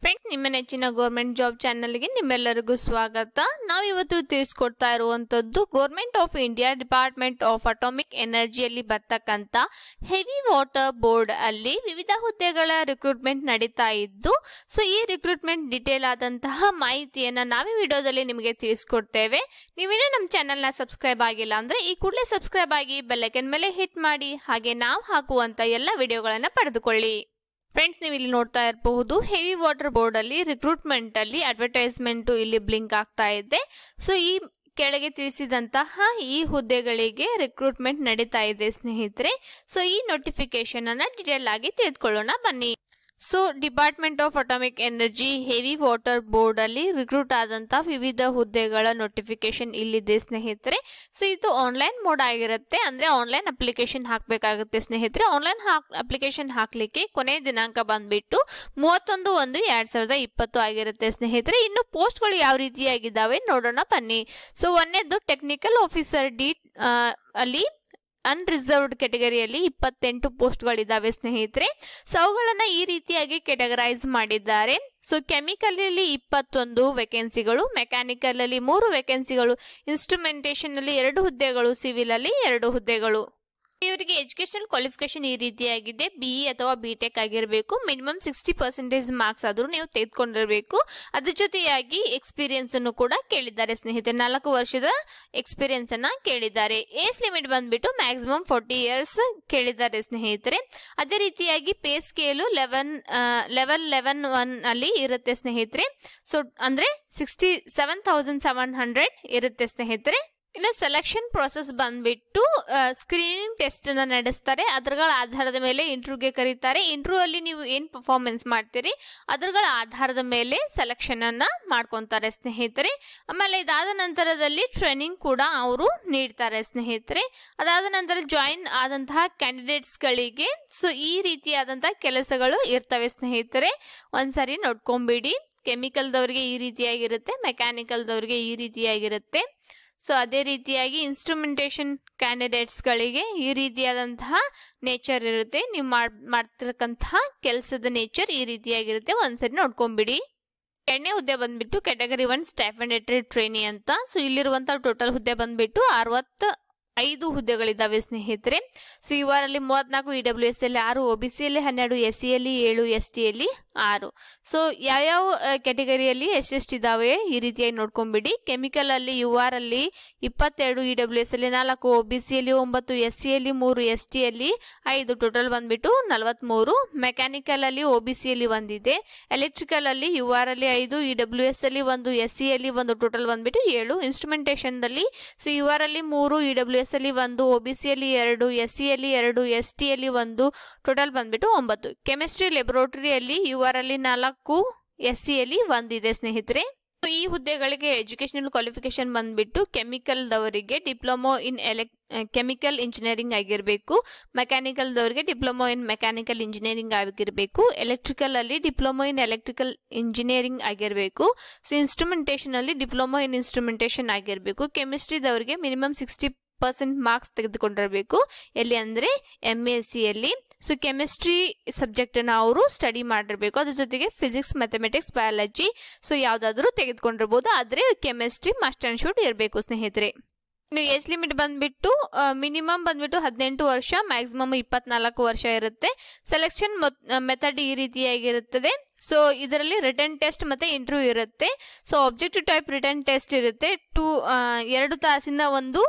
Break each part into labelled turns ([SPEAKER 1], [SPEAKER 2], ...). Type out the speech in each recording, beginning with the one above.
[SPEAKER 1] friends ನಿಮ್ಮ ನೆಚ್ಚಿನ government job ಚಾನಲ್ಗೆ ನಿಮ್ಮೆಲ್ಲರಿಗೂ ಸ್ವಾಗತ ನಾವಿವತ್ತು ತಿಳಿಸ್ಕೊಡ್ತಾ ಇರುವಂತದ್ದು government of India department of atomic ಎನರ್ಜಿಯಲ್ಲಿ ಬರ್ತಕ್ಕಂತ ಹೆವಿ ವಾಟರ್ ಬೋರ್ಡ್ ಅಲ್ಲಿ ವಿವಿಧ ಹುದ್ದೆಗಳ ರಿಕ್ರೂಟ್ಮೆಂಟ್ ನಡೀತಾ ಇದ್ದು ಸೊ ಈ ರಿಕ್ರೂಟ್ಮೆಂಟ್ ಡಿಟೇಲ್ ಆದಂತಹ ಮಾಹಿತಿಯನ್ನ ನಾವೇ ವಿಡಿಯೋದಲ್ಲಿ ನಿಮಗೆ ತಿಳಿಸ್ಕೊಡ್ತೇವೆ ನೀವೇನೋ ನಮ್ಮ ಚಾನೆಲ್ನ ಸಬ್ಸ್ಕ್ರೈಬ್ ಆಗಿಲ್ಲ ಅಂದ್ರೆ ಈ ಕೂಡಲೇ ಸಬ್ಸ್ಕ್ರೈಬ್ ಆಗಿ ಬೆಲ್ಲೈಕನ್ ಮೇಲೆ ಹಿಟ್ ಮಾಡಿ ಹಾಗೆ ನಾವು ಹಾಕುವಂತ ಎಲ್ಲ ವಿಡಿಯೋಗಳನ್ನ ಪಡೆದುಕೊಳ್ಳಿ ಫ್ರೆಂಡ್ಸ್ ನೀವು ಇಲ್ಲಿ ನೋಡ್ತಾ ಇರಬಹುದು ಹೆವಿ ವಾಟರ್ ಬೋರ್ಡ್ ಅಲ್ಲಿ ರಿಕ್ರೂಟ್ಮೆಂಟ್ ಅಲ್ಲಿ ಅಡ್ವರ್ಟೈಸ್ಮೆಂಟ್ ಇಲ್ಲಿ ಬ್ಲಿಂಕ್ ಆಗ್ತಾ ಇದೆ ಸೊ ಈ ಕೆಳಗೆ ತಿಳಿಸಿದಂತಹ ಈ ಹುದ್ದೆಗಳಿಗೆ ರಿಕ್ರೂಟ್ಮೆಂಟ್ ನಡೀತಾ ಇದೆ ಸ್ನೇಹಿತರೆ ಸೊ ಈ ನೋಟಿಫಿಕೇಶನ್ ಅನ್ನ ಡೀಟೇಲ್ ಆಗಿ ತಿಳಿದುಕೊಳ್ಳೋಣ ಬನ್ನಿ so department of atomic energy heavy water board ಅಲ್ಲಿ ರಿಕ್ರೂಟ್ ಆದಂತಹ ವಿವಿಧ ಹುದ್ದೆಗಳ ನೋಟಿಫಿಕೇಶನ್ ಇಲ್ಲಿದೆ ಸ್ನೇಹಿತರೆ ಸೊ ಇದು ಆನ್ಲೈನ್ ಮೋಡ್ ಆಗಿರುತ್ತೆ ಅಂದ್ರೆ ಆನ್ಲೈನ್ ಅಪ್ಲಿಕೇಶನ್ ಹಾಕಬೇಕಾಗುತ್ತೆ ಸ್ನೇಹಿತರೆ ಆನ್ಲೈನ್ ಅಪ್ಲಿಕೇಶನ್ ಹಾಕ್ಲಿಕ್ಕೆ ಕೊನೆಯ ದಿನಾಂಕ ಬಂದ್ಬಿಟ್ಟು ಮೂವತ್ತೊಂದು ಒಂದು ಎರಡ್ ಸಾವಿರದ ಇಪ್ಪತ್ತು ಆಗಿರುತ್ತೆ ಸ್ನೇಹಿತರೆ ಇನ್ನು ಪೋಸ್ಟ್ಗಳು ಯಾವ ರೀತಿಯಾಗಿದ್ದಾವೆ ನೋಡೋಣ ಬನ್ನಿ ಸೊ ಒಂದೇದು ಟೆಕ್ನಿಕಲ್ ಆಫೀಸರ್ ಡಿ ಅಲ್ಲಿ ಅನ್ರಿಸರ್ವ್ಡ್ ಕೆಟಗರಿಯಲ್ಲಿ ಇಪ್ಪತ್ತೆಂಟು ಪೋಸ್ಟ್ಗಳಿದ್ದಾವೆ ಸ್ನೇಹಿತರೆ ಸೊ ಅವುಗಳನ್ನ ಈ ರೀತಿಯಾಗಿ ಕೆಟಗರೈಸ್ ಮಾಡಿದ್ದಾರೆ ಸೊ ಕೆಮಿಕಲ್ ಅಲ್ಲಿ ಇಪ್ಪತ್ತೊಂದು ವೇಕೆನ್ಸಿಗಳು ಮೆಕ್ಯಾನಿಕಲ್ ಅಲ್ಲಿ ಮೂರು ವೇಕೆನ್ಸಿಗಳು ಇನ್ಸ್ಟ್ರುಮೆಂಟೇಷನ್ ಅಲ್ಲಿ ಎರಡು ಹುದ್ದೆಗಳು ಸಿವಿಲ್ ಅಲ್ಲಿ ಎರಡು ಹುದ್ದೆಗಳು ಇವರಿಗೆ ಎಜುಕೇಶನಲ್ ಕ್ವಾಲಿಫಿಕೇಶನ್ ಈ ರೀತಿಯಾಗಿದೆ ಬಿ ಅಥವಾ ಬಿ ಟೆಕ್ ಆಗಿರಬೇಕು ಮಿನಿಮಮ್ ಸಿಕ್ಸ್ಟಿ ಪರ್ಸೆಂಟೇಜ್ ಮಾರ್ಕ್ಸ್ ಆದರೂ ನೀವು ತೆಗೆದುಕೊಂಡಿರಬೇಕು ಅದ್ರ ಜೊತೆಯಾಗಿ ಎಕ್ಸ್ಪೀರಿಯನ್ಸ್ ಅನ್ನು ಕೂಡ ಕೇಳಿದ್ದಾರೆ ಸ್ನೇಹಿತರೆ ನಾಲ್ಕು ವರ್ಷದ ಎಕ್ಸ್ಪೀರಿಯನ್ಸ್ ಅನ್ನ ಕೇಳಿದ್ದಾರೆ ಏಜ್ ಲಿಮಿಟ್ ಬಂದ್ಬಿಟ್ಟು ಮ್ಯಾಕ್ಸಿಮಮ್ ಫೋರ್ಟಿ ಇಯರ್ಸ್ ಕೇಳಿದ್ದಾರೆ ಸ್ನೇಹಿತರೆ ಅದೇ ರೀತಿಯಾಗಿ pay scale eleven level eleven one ಅಲ್ಲಿ ಇರುತ್ತೆ ಸ್ನೇಹಿತರೆ ಸೊ ಅಂದ್ರೆ sixty seven thousand seven hundred ಇರುತ್ತೆ ಸ್ನೇಹಿತರೆ ಇನ್ನು ಸೆಲೆಕ್ಷನ್ ಪ್ರೊಸೆಸ್ ಬಂದ್ಬಿಟ್ಟು ಸ್ಕ್ರೀನಿಂಗ್ ಟೆಸ್ಟ್ ಅನ್ನ ನಡೆಸ್ತಾರೆ ಅದರಗಳ ಆಧಾರದ ಮೇಲೆ ಇಂಟರ್ವ್ಯೂಗೆ ಕರೀತಾರೆ ಇಂಟರ್ವ್ಯೂ ಅಲ್ಲಿ ನೀವು ಏನ್ ಪರ್ಫಾರ್ಮೆನ್ಸ್ ಮಾಡ್ತೀರಿ ಅದರಗಳ ಆಧಾರದ ಮೇಲೆ ಸೆಲೆಕ್ಷನ್ ಅನ್ನ ಮಾಡ್ಕೊಂತಾರೆ ಸ್ನೇಹಿತರೆ ಆಮೇಲೆ ಇದಾದ ನಂತರದಲ್ಲಿ ಟ್ರೈನಿಂಗ್ ಕೂಡ ಅವರು ನೀಡ್ತಾರೆ ಸ್ನೇಹಿತರೆ ಅದಾದ ನಂತರ ಜಾಯಿನ್ ಆದಂತಹ ಕ್ಯಾಂಡಿಡೇಟ್ಸ್ ಗಳಿಗೆ ಸೊ ಈ ರೀತಿಯಾದಂತಹ ಕೆಲಸಗಳು ಇರ್ತವೆ ಸ್ನೇಹಿತರೆ ಒಂದ್ಸರಿ ನೋಡ್ಕೊಂಬಿಡಿ ಕೆಮಿಕಲ್ದವ್ರಿಗೆ ಈ ರೀತಿಯಾಗಿರುತ್ತೆ ಮೆಕ್ಯಾನಿಕಲ್ದವ್ರಿಗೆ ಈ ರೀತಿಯಾಗಿರುತ್ತೆ ಸೊ ಅದೇ ರೀತಿಯಾಗಿ ಇನ್ಸ್ಟ್ರುಮೆಂಟೇಷನ್ ಕ್ಯಾಂಡಿಡೇಟ್ಸ್ಗಳಿಗೆ ಈ ರೀತಿಯಾದಂತಹ ನೇಚರ್ ಇರುತ್ತೆ ನೀವು ಮಾಡ್ತಿರಕ್ಕಂತಹ ಕೆಲಸದ ನೇಚರ್ ಈ ರೀತಿಯಾಗಿರುತ್ತೆ ಒಂದ್ಸರಿ ನೋಡ್ಕೊಂಬಿಡಿ ಎರಡನೇ ಹುದ್ದೆ ಬಂದ್ಬಿಟ್ಟು ಕ್ಯಾಟಗರಿ ಒನ್ ಸ್ಟಾಫಂಡೇಟರಿ ಟ್ರೈನಿ ಅಂತ ಸೊ ಇಲ್ಲಿರುವಂತಹ ಟೋಟಲ್ ಹುದ್ದೆ ಬಂದ್ಬಿಟ್ಟು ಅರವತ್ತ ಐದು ಹುದ್ದೆಗಳಿದ್ದಾವೆ ಸ್ನೇಹಿತರೆ ಸೊ ಇವರಲ್ಲಿ ಮೂವತ್ನಾಲ್ಕು ಇ ಡಬ್ಲ್ಯೂ ಎಸ್ ಅಲ್ಲಿ ಆರು ಒ ಬಿ ಸಿಯಲ್ಲಿ ಹನ್ನೆರಡು ಎಸ್ ಸಿ ಅಲ್ಲಿ ಏಳು ಎಸ್ ಟಿಯಲ್ಲಿ ಆರು ಸೊ ಯಾವ್ಯಾವ ಕ್ಯಾಟಗರಿಯಲ್ಲಿ ಎಷ್ಟೆಷ್ಟಿದ್ದಾವೆ ಈ ರೀತಿಯಾಗಿ ನೋಡ್ಕೊಂಬಿಡಿ ಕೆಮಿಕಲ್ ಅಲ್ಲಿ ಯು ಆರ್ ಅಲ್ಲಿ ಇಪ್ಪತ್ತೆರಡು ಇ ಡಬ್ಲ್ಯೂ ಎಸ್ ಅಲ್ಲಿ ನಾಲ್ಕು ಒ ಬಿ ಸಿಯಲ್ಲಿ ಒಂಬತ್ತು ಎಸ್ ಸಿಯಲ್ಲಿ ಮೂರು ಎಸ್ ಟಿಯಲ್ಲಿ ಐದು ಟೋಟಲ್ ಬಂದ್ಬಿಟ್ಟು ನಲವತ್ಮೂರು ಮೆಕ್ಯಾನಿಕಲ್ ಅಲ್ಲಿ ಒ ಬಿ ಸಿಯಲ್ಲಿ ಒಂದಿದೆ ಎಲೆಕ್ಟ್ರಿಕಲ್ ಅಲ್ಲಿ ಯು ಆರ್ ಅಲ್ಲಿ ಐದು ಇ ಡಬ್ಲ್ಯೂ ಎಸ್ ಅಲ್ಲಿ ಒಂದು ಎಸ್ ಸಿ ಅಲ್ಲಿ ಒಂದು ಟೋಟಲ್ ಬಂದ್ಬಿಟ್ಟು ಏಳು ಇನ್ಸ್ಟ್ರುಮೆಂಟೇಷನ್ ಅಲ್ಲಿ ಸೊ ಯು ಆರ್ ಅಲ್ಲಿ ಮೂರು ಇ ಡಬ್ಲ್ಯೂ ಎಸ್ ಅಲ್ಲಿ ಒಂದು ಒ ಬಿ ಸಿಯಲ್ಲಿ ಎರಡು ಎಸ್ ಸಿಯಲ್ಲಿ ಎರಡು ಎಸ್ ಟಿಯಲ್ಲಿ ಒಂದು ಟೋಟಲ್ ಬಂದ್ಬಿಟ್ಟು ಒಂಬತ್ತು ಕೆಮಿಸ್ಟ್ರಿ ಲೆಬೊರೇಟರಿಯಲ್ಲಿ ಯು ಆರ್ ಅಲ್ಲಿ ನಾಲ್ಕು ಎಸ್ ಸಿಯಲ್ಲಿ ಒಂದಿದೆ ಸ್ನೇಹಿತರೆ ಈ ಹುದ್ದೆಗಳಿಗೆ ಎಜುಕೇಶನಲ್ ಕ್ವಾಲಿಫಿಕೇಶನ್ ಬಂದ್ಬಿಟ್ಟು ಕೆಮಿಕಲ್ದವರಿಗೆ ಡಿಪ್ಲೊಮೊ ಇನ್ ಎಲೆಕ್ ಕೆಮಿಕಲ್ ಇಂಜಿನಿಯರಿಂಗ್ ಆಗಿರಬೇಕು ಮೆಕ್ಯಾನಿಕಲ್ದವರಿಗೆ ಡಿಪ್ಲೊಮೊ ಇನ್ ಮೆಕ್ಯಾನಿಕಲ್ ಇಂಜಿನಿಯರಿಂಗ್ ಆಗಿರಬೇಕು ಎಲೆಕ್ಟ್ರಿಕಲ್ ಅಲ್ಲಿ ಡಿಪ್ಲೊಮೊ ಇನ್ ಎಲೆಕ್ಟ್ರಿಕಲ್ ಇಂಜಿನಿಯರಿಂಗ್ ಆಗಿರಬೇಕು ಸೊ ಇನ್ಸ್ಟ್ರುಮೆಂಟೇಷನ್ ಅಲ್ಲಿ ಡಿಪ್ಲೊಮೊ ಇನ್ ಇನ್ಸ್ಟ್ರುಮೆಂಟೇಷನ್ ಆಗಿರಬೇಕು ಕೆಮಿಸ್ಟ್ರಿದವರಿಗೆ ಮಿನಿಮಮ್ ಸಿಕ್ಸ್ಟಿ ಪರ್ಸೆಂಟ್ ಮಾರ್ಕ್ಸ್ ತೆಗೆದುಕೊಂಡಿರಬೇಕು ಎಲ್ಲಿ ಅಂದರೆ ಎಮ್ ಎಸ್ ಸಿಯಲ್ಲಿ ಸೊ ಕೆಮಿಸ್ಟ್ರಿ ಸಬ್ಜೆಕ್ಟನ್ನು ಅವರು ಸ್ಟಡಿ ಮಾಡಿರಬೇಕು ಅದ್ರ ಜೊತೆಗೆ ಫಿಸಿಕ್ಸ್ ಮ್ಯಾಥಮೆಟಿಕ್ಸ್ ಬಯಾಲಜಿ ಸೊ ಯಾವುದಾದ್ರೂ ತೆಗೆದುಕೊಂಡಿರ್ಬೋದು ಆದರೆ ಕೆಮಿಸ್ಟ್ರಿ ಮಸ್ಟ್ ಆ್ಯಂಡ್ ಶುಡ್ ಇರಬೇಕು ಸ್ನೇಹಿತರೆ ಇನ್ನು ಏಜ್ ಲಿಮಿಟ್ ಬಂದ್ಬಿಟ್ಟು ಮಿನಿಮಮ್ ಬಂದ್ಬಿಟ್ಟು ಹದಿನೆಂಟು ವರ್ಷ ಮ್ಯಾಕ್ಸಿಮಮ್ ಇಪ್ಪತ್ನಾಲ್ಕು ವರ್ಷ ಇರುತ್ತೆ ಸೆಲೆಕ್ಷನ್ ಮೆಥಡ್ ಈ ರೀತಿಯಾಗಿರುತ್ತದೆ ಸೊ ಇದರಲ್ಲಿ ರಿಟರ್ನ್ ಟೆಸ್ಟ್ ಮತ್ತೆ ಇಂಟರ್ವ್ಯೂ ಇರುತ್ತೆ so objective type written test ಇರುತ್ತೆ ಟು ಎರಡು ತಾಸಿನ ಒಂದು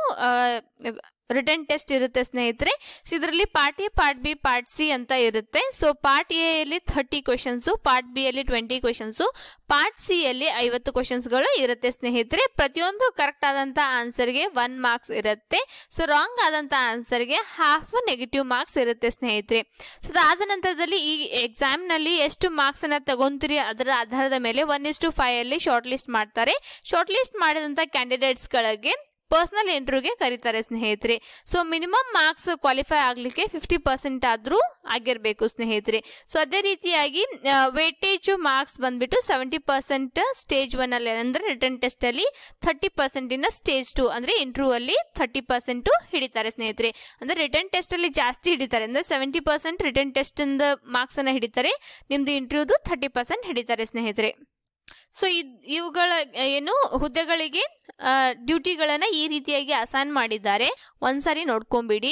[SPEAKER 1] ರಿಟರ್ನ್ ಟೆಸ್ಟ್ ಇರುತ್ತೆ ಸ್ನೇಹಿತರೆ ಸೊ ಇದರಲ್ಲಿ part A part B part C ಅಂತ ಇರುತ್ತೆ ಸೊ ಪಾರ್ಟ್ ಎ ಯಲ್ಲಿ ಥರ್ಟಿ ಕ್ವೆಶನ್ಸು ಪಾರ್ಟ್ ಬಿ ಯಲ್ಲಿ ಟ್ವೆಂಟಿ ಕ್ವೆಶನ್ಸು ಪಾರ್ಟ್ ಸಿ ಯಲ್ಲಿ ಐವತ್ತು ಕ್ವೆಶನ್ಸ್ಗಳು ಇರುತ್ತೆ ಸ್ನೇಹಿತರೆ ಪ್ರತಿಯೊಂದು ಕರೆಕ್ಟ್ ಆದಂತ ಆನ್ಸರ್ಗೆ ಒನ್ ಮಾರ್ಕ್ಸ್ ಇರುತ್ತೆ ಸೊ ರಾಂಗ್ ಆದಂತ ಆನ್ಸರ್ಗೆ ಹಾಫ್ ನೆಗೆಟಿವ್ ಮಾರ್ಕ್ಸ್ ಇರುತ್ತೆ ಸ್ನೇಹಿತರೆ ಸೊ ಅದಾದ ನಂತರದಲ್ಲಿ ಈ ಎಕ್ಸಾಮ್ ನಲ್ಲಿ ಎಷ್ಟು ಮಾರ್ಕ್ಸ್ ಅನ್ನ ತಗೊಂತೀರಿ ಅದರ ಆಧಾರದ ಮೇಲೆ ಒನ್ ಇಸ್ ಟು ಫೈವ್ ಅಲ್ಲಿ ಶಾರ್ಟ್ ಲಿಸ್ಟ್ ಮಾಡ್ತಾರೆ ಶಾರ್ಟ್ ಲಿಸ್ಟ್ ಮಾಡಿದಂತ ಕ್ಯಾಂಡಿಡೇಟ್ಸ್ ಗಳಿಗೆ ಪರ್ಸನಲ್ ಇಂಟರ್ವ್ಯೂಗೆ ಕರೀತಾರೆ ಸ್ನೇಹಿತರೆ ಸೊ ಮಿನಿಮಮ್ ಮಾರ್ಕ್ಸ್ ಕ್ವಾಲಿಫೈ ಆಗಲಿಕ್ಕೆ ಫಿಫ್ಟಿ ಪರ್ಸೆಂಟ್ ಆದರೂ ಆಗಿರಬೇಕು ಸ್ನೇಹಿತರೆ ಸೊ ಅದೇ ರೀತಿಯಾಗಿ ವೇಟೇಜ್ ಮಾರ್ಕ್ಸ್ ಬಂದ್ಬಿಟ್ಟು ಸೆವೆಂಟಿ ಪರ್ಸೆಂಟ್ ಸ್ಟೇಜ್ ಒನ್ ಅಲ್ಲಿ ಅಂದ್ರೆ ರಿಟರ್ನ್ ಟೆಸ್ಟ್ ಅಲ್ಲಿ ಥರ್ಟಿ ಪರ್ಸೆಂಟ್ ಇನ್ನ ಸ್ಟೇಜ್ ಟು ಅಂದ್ರೆ ಇಂಟರ್ವ್ಯೂ ಅಲ್ಲಿ ಥರ್ಟಿ ಪರ್ಸೆಂಟ್ ಹಿಡಿತಾರೆ ಸ್ನೇಹಿತರೆ ಅಂದ್ರೆ ರಿಟರ್ನ್ ಟೆಸ್ಟ್ ಅಲ್ಲಿ ಜಾಸ್ತಿ ಹಿಡಿತಾರೆ ಅಂದ್ರೆ seventy percent written test marks ಅನ್ನ ಹಿಡಿತಾರೆ ನಿಮ್ದು ಇಂಟರ್ವ್ಯೂದು ಥರ್ಟಿ ಪರ್ಸೆಂಟ್ ಹಿಡಿತಾರೆ ಸ್ನೇಹಿತರೆ ಸೊ ಇವುಗಳ ಏನು ಹುದ್ದೆಗಳಿಗೆ ಡ್ಯೂಟಿಗಳನ್ನ ಈ ರೀತಿಯಾಗಿ ಅಸೈನ್ ಮಾಡಿದ್ದಾರೆ ಒಂದ್ಸಾರಿ ನೋಡ್ಕೊಂಬಿಡಿ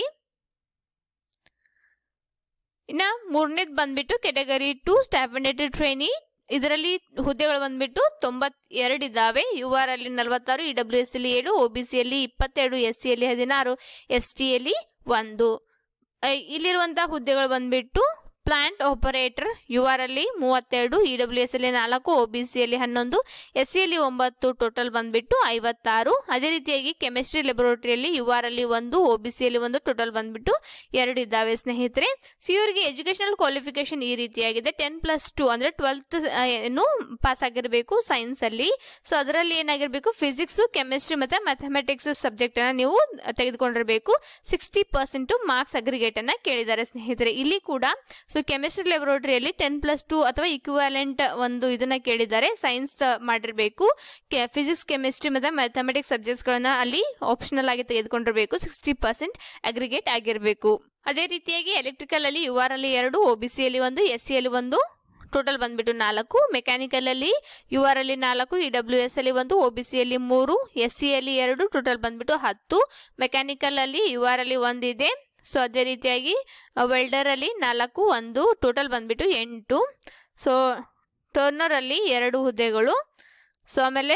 [SPEAKER 1] ಇನ್ನ ಮೂರನೇದು ಬಂದ್ಬಿಟ್ಟು ಕೆಟಗರಿ ಟು ಸ್ಟ್ಯಾಬಂಡೇಟೆಡ್ ಟ್ರೈನಿ ಇದರಲ್ಲಿ ಹುದ್ದೆಗಳು ಬಂದ್ಬಿಟ್ಟು ತೊಂಬತ್ ಎರಡು ಇದ್ದಾವೆ ಯು ಆರ್ ಅಲ್ಲಿ ನಲವತ್ತಾರು ಇ ಡಬ್ಲ್ಯೂ ಎಸ್ ಅಲ್ಲಿ ಏಳು ಒ ಬಿ ಸಿ ಅಲ್ಲಿ ಇಪ್ಪತ್ತೆರಡು ಎಸ್ ಸಿ ಅಲ್ಲಿ ಹದಿನಾರು ಎಸ್ ಟಿ ಅಲ್ಲಿ ಒಂದು ಇಲ್ಲಿರುವಂತಹ ಹುದ್ದೆಗಳು ಬಂದ್ಬಿಟ್ಟು ಪ್ಲಾಂಟ್ ಆಪರೇಟರ್ ಯು ಆರ್ ಅಲ್ಲಿ ಮೂವತ್ತೆರಡು ಇ ಡಬ್ಲ್ಯೂ ಎಸ್ ಅಲ್ಲಿ ನಾಲ್ಕು ಒ ಬಿ ಸಿ ಅಲ್ಲಿ ಹನ್ನೊಂದು ಎಸ್ ಸಿ ಅಲ್ಲಿ ಒಂಬತ್ತು ಟೋಟಲ್ ಬಂದ್ಬಿಟ್ಟು ಐವತ್ತಾರು ಅದೇ ರೀತಿಯಾಗಿ ಕೆಮಿಸ್ಟ್ರಿ ಲೆಬೊರೇಟರಿಯಲ್ಲಿ ಯು ಆರ್ ಅಲ್ಲಿ ಒಂದು ಒ ಬಿ ಸಿ ಅಲ್ಲಿ ಒಂದು ಟೋಟಲ್ ಬಂದ್ಬಿಟ್ಟು ಎರಡು ಇದ್ದಾವೆ ಸ್ನೇಹಿತರೆ ಸೊ ಇವರಿಗೆ ಎಜುಕೇಶನಲ್ ಕ್ವಾಲಿಫಿಕೇಶನ್ ಈ ರೀತಿಯಾಗಿದೆ ಟೆನ್ ಪ್ಲಸ್ ಟು ಅಂದ್ರೆ ಟ್ವೆಲ್ತ್ ಏನು ಪಾಸ್ ಆಗಿರಬೇಕು ಸೈನ್ಸ್ ಅಲ್ಲಿ ಸೊ ಅದರಲ್ಲಿ ಏನಾಗಿರ್ಬೇಕು ಫಿಸಿಕ್ಸ್ ಕೆಮಿಸ್ಟ್ರಿ ಮತ್ತೆ ಮ್ಯಾಥಮೆಟಿಕ್ಸ್ ಸಬ್ಜೆಕ್ಟ್ ಅನ್ನ ನೀವು ತೆಗೆದುಕೊಂಡಿರಬೇಕು ಸಿಕ್ಸ್ಟಿ ಪರ್ಸೆಂಟ್ ಮಾರ್ಕ್ಸ್ ಅಗ್ರಿಗೇಟ್ ಅನ್ನ ಕೇಳಿದ್ದಾರೆ ಸ್ನೇಹಿತರೆ ಇಲ್ಲಿ ಕೂಡ ಸೊ ಕೆಮಿಸ್ಟ್ರಿ ಲೆಬೊರೇಟರಿಯಲ್ಲಿ ಟೆನ್ ಪ್ಲಸ್ ಟು ಅಥವಾ ಇಕ್ವಾಲೆಂಟ್ ಒಂದು ಇದನ್ನ ಕೇಳಿದ್ದಾರೆ ಸೈನ್ಸ್ ಮಾಡಿರಬೇಕು ಫಿಸಿಕ್ಸ್ ಕೆಮಿಸ್ಟ್ರಿ ಮತ್ತೆ ಮ್ಯಾಥಮೆಟಿಕ್ಸ್ ಸಬ್ಜೆಕ್ಟ್ಸ್ ಗಳನ್ನ ಅಲ್ಲಿ ಆಪ್ಷನಲ್ ಆಗಿ ತೆಗೆದುಕೊಂಡಿರಬೇಕು ಸಿಕ್ಸ್ಟಿ ಪರ್ಸೆಂಟ್ ಅಗ್ರಿಗೇಟ್ ಆಗಿರಬೇಕು ಅದೇ ರೀತಿಯಾಗಿ ಎಲೆಕ್ಟ್ರಿಕಲ್ ಅಲ್ಲಿ ಯು ಆರ್ ಅಲ್ಲಿ ಎರಡು ಒ ಬಿ ಸಿ ಅಲ್ಲಿ ಒಂದು ಎಸ್ ಸಿ ಅಲ್ಲಿ ಒಂದು ಟೋಟಲ್ ಬಂದ್ಬಿಟ್ಟು ನಾಲ್ಕು ಮೆಕ್ಯಾನಿಕಲ್ ಅಲ್ಲಿ ಯು ಆರ್ ಅಲ್ಲಿ ನಾಲ್ಕು ಇ ಡಬ್ಲ್ಯೂ ಎಸ್ ಅಲ್ಲಿ ಒಂದು ಒ ಬಿ ಸಿ ಅಲ್ಲಿ ಮೂರು ಎಸ್ ಸಿ ಅಲ್ಲಿ ಎರಡು ಟೋಟಲ್ ಬಂದ್ಬಿಟ್ಟು ಹತ್ತು ಮೆಕ್ಯಾನಿಕಲ್ ಅಲ್ಲಿ ಯು ಆರ್ ಅಲ್ಲಿ ಒಂದಿದೆ ಸೊ ಅದೇ ರೀತಿಯಾಗಿ ವೆಲ್ಡರ್ ಅಲ್ಲಿ ನಾಲ್ಕು ಒಂದು ಟೋಟಲ್ ಬಂದ್ಬಿಟ್ಟು ಎಂಟು ಸೊ ಟರ್ನರ್ ಅಲ್ಲಿ ಎರಡು ಹುದ್ದೆಗಳು ಸೊ ಆಮೇಲೆ